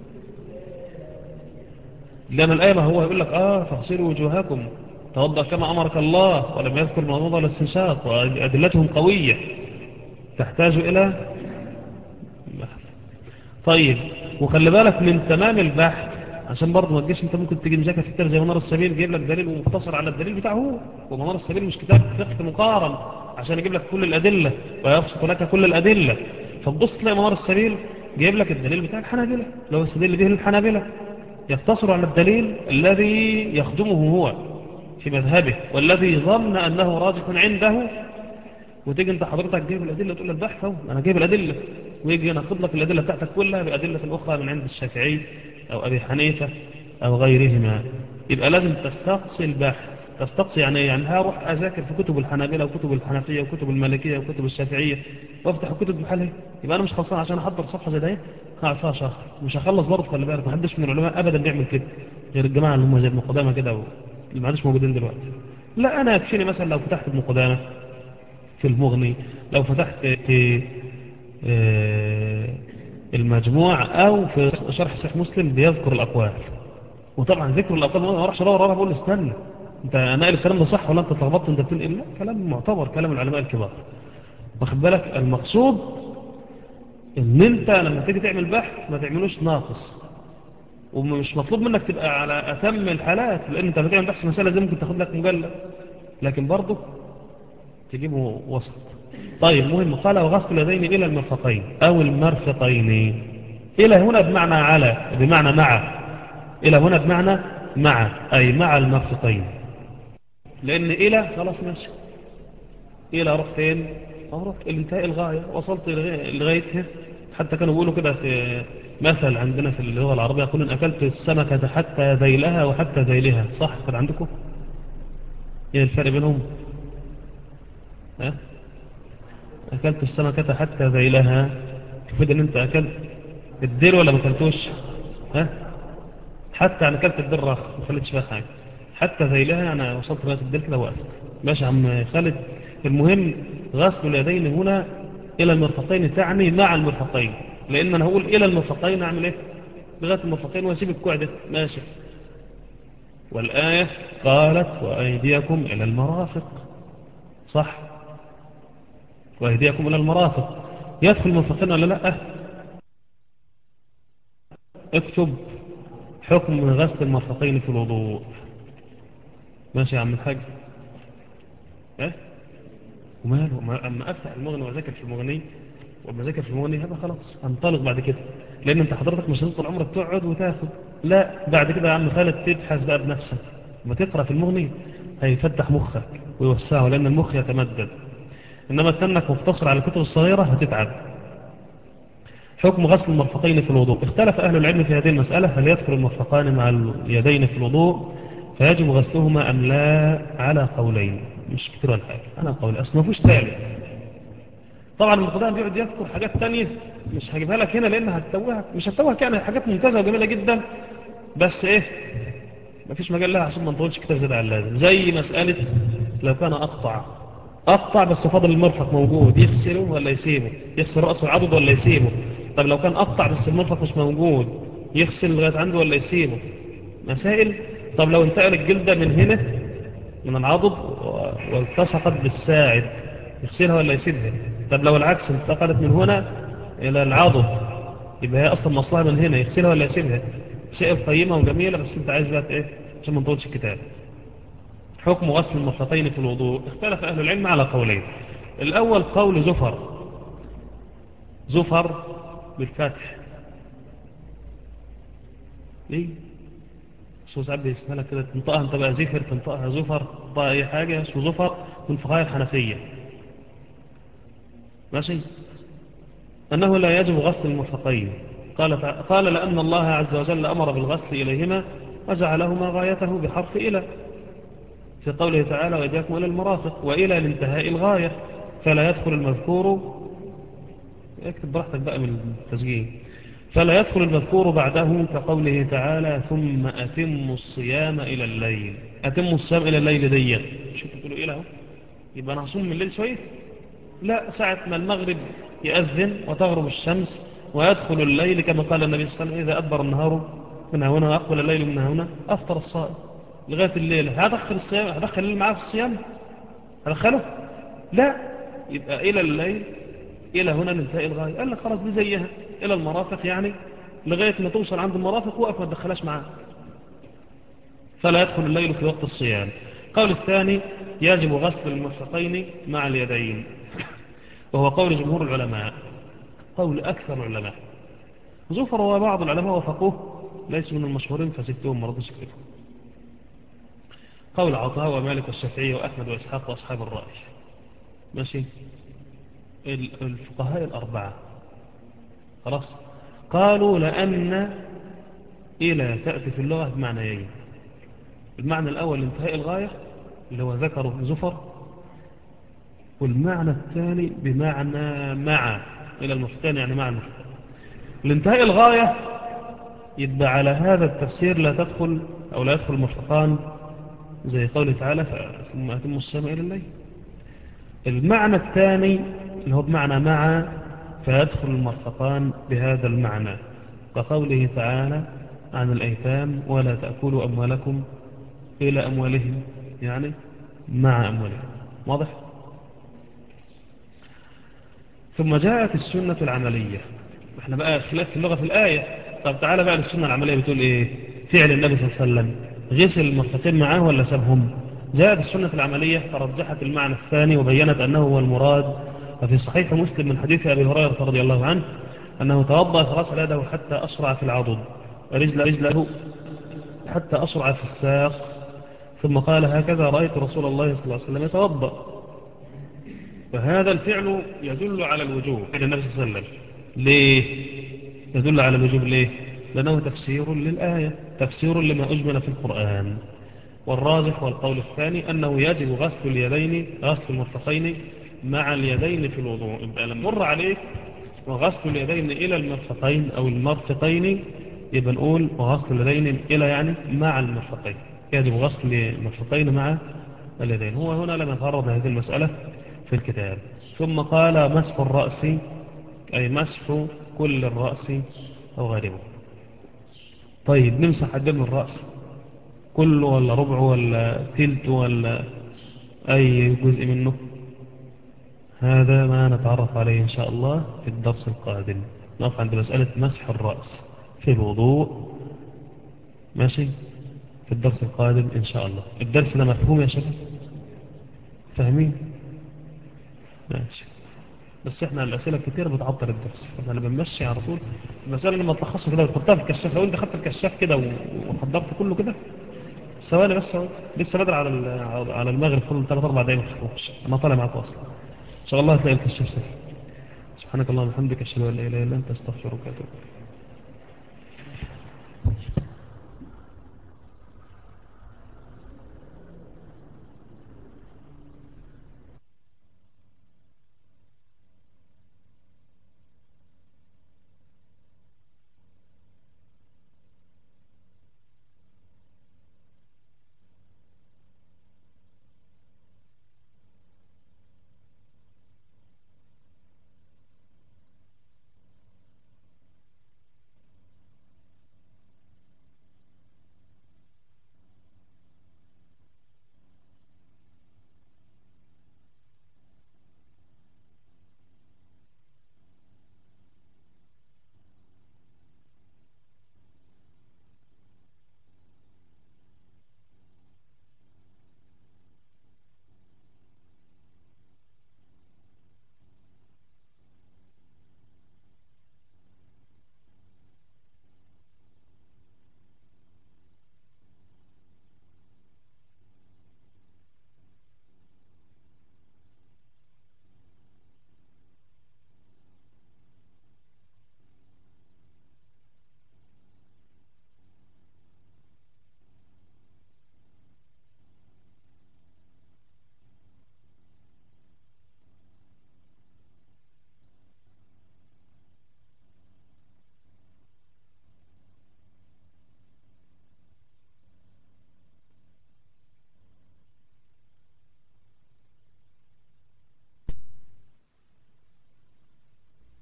لأن الآية ما هو يقول لك آه فاغسلوا وجوهكم توضأ كما أمرك الله ولم يذكر المضمضة والاستنشاق وأدلتهم قوية تحتاج إلى بحث طيب وخلي بالك من تمام البحث عشان برضه ما تجيش انت ممكن تيجي مذاكر في كتاب زي منار السبيل يجيب لك دليل ومختصر على الدليل بتاعه هو ومنار السبيل مش كتاب فقه مقارن عشان يجيب لك كل الأدلة ويبسط لك كل الأدلة فتبص تلاقي منار السبيل جايب لك الدليل بتاع الحنابلة لو يستدل به الحنابلة يقتصر على الدليل الذي يخدمه هو في مذهبه والذي ظن أنه راجح عنده وتيجي انت حضرتك جايب الأدلة تقول البحث اهو أنا جايب الأدلة ويجي ناخد لك الأدلة بتاعتك كلها بأدلة أخرى من عند الشافعي أو أبي حنيفة أو غيرهما يبقى لازم تستقصي البحث تستقصي يعني يعني هروح أذاكر في كتب الحنابلة وكتب الحنفية وكتب المالكية وكتب الشافعية وافتح الكتب بحالها يبقى أنا مش خلصان عشان أحضر صفحة زي ده هقعد فيها شهر مش هخلص برضه خلي بالك ما حدش من العلماء أبدا بيعمل كده غير الجماعة اللي هم زي ابن قدامة كده اللي ما عادش موجودين دلوقتي لا أنا يكفيني مثلا لو فتحت ابن قدامة في المغني لو فتحت في المجموع أو في شرح صحيح مسلم بيذكر الأقوال وطبعا ذكر الأقوال ما اروحش ادور وراه بقول له استنى انت ناقل الكلام ده صح ولا انت اتلخبطت انت بتقول ايه لا كلام معتبر كلام العلماء الكبار واخد بالك المقصود ان انت لما تيجي تعمل بحث ما تعملوش ناقص ومش مطلوب منك تبقى على اتم الحالات لان انت بتعمل بحث مسألة زي ممكن تاخد لك مجلد لكن برضه تجيبه وسط طيب مهم قال وغسل اليدين إلى المرفقين أو المرفقين إلى هنا بمعنى على بمعنى مع إلى هنا بمعنى مع أي مع المرفقين لأن إلى خلاص ماشي إلى أروح فين أروح الانتهاء الغاية وصلت لغايتها حتى كانوا بيقولوا كده في مثل عندنا في اللغة العربية يقولون أكلت السمكة حتى ذيلها وحتى ذيلها صح كان عندكم ايه الفرق بينهم ها أكلت السمكة حتى ذيلها تفيد أن أنت أكلت الدير ولا ما أكلتوش ها حتى أنا أكلت الدير راخ ما خليتش فيها حاجة حتى ذيلها أنا وصلت لغاية الدير كده وقفت ماشي عم خالد المهم غسل اليدين هنا إلى المرفقين تعني مع المرفقين لأن أنا هقول إلى المرفقين أعمل إيه لغاية المرفقين وأسيب الكوع ده ماشي والآية قالت وأيديكم إلى المرافق صح وأهديكم إلى المرافق يدخل المرفقين ولا لا اكتب حكم غسل المرفقين في الوضوء ماشي يا عم الحاج ايه وماله اما افتح المغني واذاكر في المغني واما اذاكر في المغني هبقى خلاص انطلق بعد كده لان انت حضرتك مش هتطول عمرك تقعد وتاخد لا بعد كده يا عم خالد تبحث بقى بنفسك لما تقرا في المغني هيفتح مخك ويوسعه لان المخ يتمدد إنما تنك مقتصر على الكتب الصغيرة هتتعب حكم غسل المرفقين في الوضوء اختلف أهل العلم في هذه المسألة هل يدخل المرفقان مع اليدين في الوضوء فيجب غسلهما أم لا على قولين مش كتير ولا حاجة على قول أصلا فيش ثالث طبعا القدام بيقعد يذكر حاجات تانية مش هجيبها لك هنا لأنها هتتوهك مش هتتوهك يعني حاجات ممتازة وجميلة جدا بس ايه مفيش مجال لها عشان ما نطولش كتاب زيادة على اللازم زي مسألة لو كان أقطع أقطع بس فضل المرفق موجود يغسله ولا يسيبه يغسل رأسه العضد ولا يسيبه طب لو كان أقطع بس المرفق مش موجود يغسل لغاية عنده ولا يسيبه مسائل طب لو انتقل الجلدة من هنا من العضد والتصقت بالساعد يغسلها ولا يسيبها طب لو العكس انتقلت من هنا إلى العضد يبقى هي أصلا مصلحة من هنا يغسلها ولا يسيبها مسائل قيمة وجميلة بس انت عايز بقى ايه عشان ما نطولش الكتاب حكم غسل المرفقين في الوضوء اختلف أهل العلم على قولين الأول قول زفر زفر بالفتح ليه اسمه ساعات بيسمها لك كده تنطقها انت بقى زفر تنطقها زفر تنطقها اي حاجة اسمه زفر من فقهاء الحنفية ماشي أنه لا يجب غسل المرفقين قال, قال لأن الله عز وجل أمر بالغسل إليهما وجعلهما غايته بحرف إلى في قوله تعالى وإيديكم إلى المرافق وإلى لانتهاء الغاية فلا يدخل المذكور اكتب براحتك بقى من التسجيل فلا يدخل المذكور بعده كقوله تعالى ثم أتم الصيام إلى الليل أتم الصيام إلى الليل دي مش انت تقولوا إيه له يبقى أنا هصوم من الليل شوية لا ساعة ما المغرب يأذن وتغرب الشمس ويدخل الليل كما قال النبي صلى الله عليه وسلم إذا أدبر النهار من هنا وأقبل الليل من هنا أفطر الصائم لغاية الليل هدخل الصيام هدخل الليل معاه في الصيام هدخله لا يبقى إلى الليل إلى هنا ننتهي الغاية قال لك خلاص دي زيها إلى المرافق يعني لغاية ما توصل عند المرافق وقف ما تدخلهاش معاه فلا يدخل الليل في وقت الصيام قول الثاني يجب غسل المرفقين مع اليدين وهو قول جمهور العلماء قول أكثر العلماء زفر وبعض العلماء وفقوه ليسوا من المشهورين فسكتهم مرضوا سكتهم قول عطاء ومالك والشافعي وأحمد وإسحاق وأصحاب الرأي ماشي الفقهاء الأربعة خلاص قالوا لأن إلى تأتي في اللغة بمعنيين المعنى الأول لانتهاء الغاية اللي هو ذكره زفر والمعنى الثاني بمعنى مع إلى المفتان يعني مع المفتان لانتهاء الغاية يتبع على هذا التفسير لا تدخل أو لا يدخل المرفقان زي قوله تعالى ثم أتم الصيام إلى الليل المعنى الثاني اللي هو بمعنى مع فيدخل المرفقان بهذا المعنى كقوله تعالى عن الأيتام ولا تأكلوا أموالكم إلى أموالهم يعني مع أموالهم واضح؟ ثم جاءت السنة العملية احنا بقى خلاف في اللغة في الآية طب تعالى بقى للسنة العملية بتقول ايه فعل النبي صلى الله عليه وسلم غسل المرفقين معاه ولا سابهم جاءت السنة العملية فرجحت المعنى الثاني وبينت أنه هو المراد وفي صحيح مسلم من حديث أبي هريرة رضي الله عنه أنه توضأ فغسل يده حتى أسرع في العضد ورجل رجله حتى أسرع في الساق ثم قال هكذا رأيت رسول الله صلى الله عليه وسلم يتوضأ فهذا الفعل يدل على الوجوب إلى النبي صلى الله عليه وسلم ليه يدل على الوجوب ليه لأنه تفسير للآية تفسير لما أجمل في القرآن والراجح والقول الثاني أنه يجب غسل اليدين غسل المرفقين مع اليدين في الوضوء يبقى لما مر عليك وغسل اليدين إلى المرفقين أو المرفقين يبقى نقول وغسل اليدين إلى يعني مع المرفقين يجب غسل المرفقين مع اليدين هو هنا لم يتعرض لهذه المسألة في الكتاب ثم قال مسح الرأس أي مسح كل الرأس أو غالبه طيب نمسح قد من الرأس كله ولا ربعه ولا تلت ولا أي جزء منه هذا ما نتعرف عليه إن شاء الله في الدرس القادم نقف عند مسألة مسح الرأس في الوضوء ماشي في الدرس القادم إن شاء الله الدرس ده مفهوم يا شباب فاهمين ماشي بس احنا الأسئلة كتير بتعطل الدرس احنا اللي بنمشي على طول المسألة لما تلخصها كده وتحطها في الكشاف لو انت خدت الكشاف كده وحضرت كله كده ثواني بس لسه بدري على على المغرب فضل 3 4 دقايق ما تخافوش انا طالع معاكم اصلا ان شاء الله هتلاقي الكشاف سهل سبحانك اللهم وبحمدك اشهد ان لا اله الا انت استغفرك واتوب اليك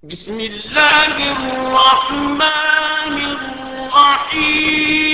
بسم الله الرحمن الرحيم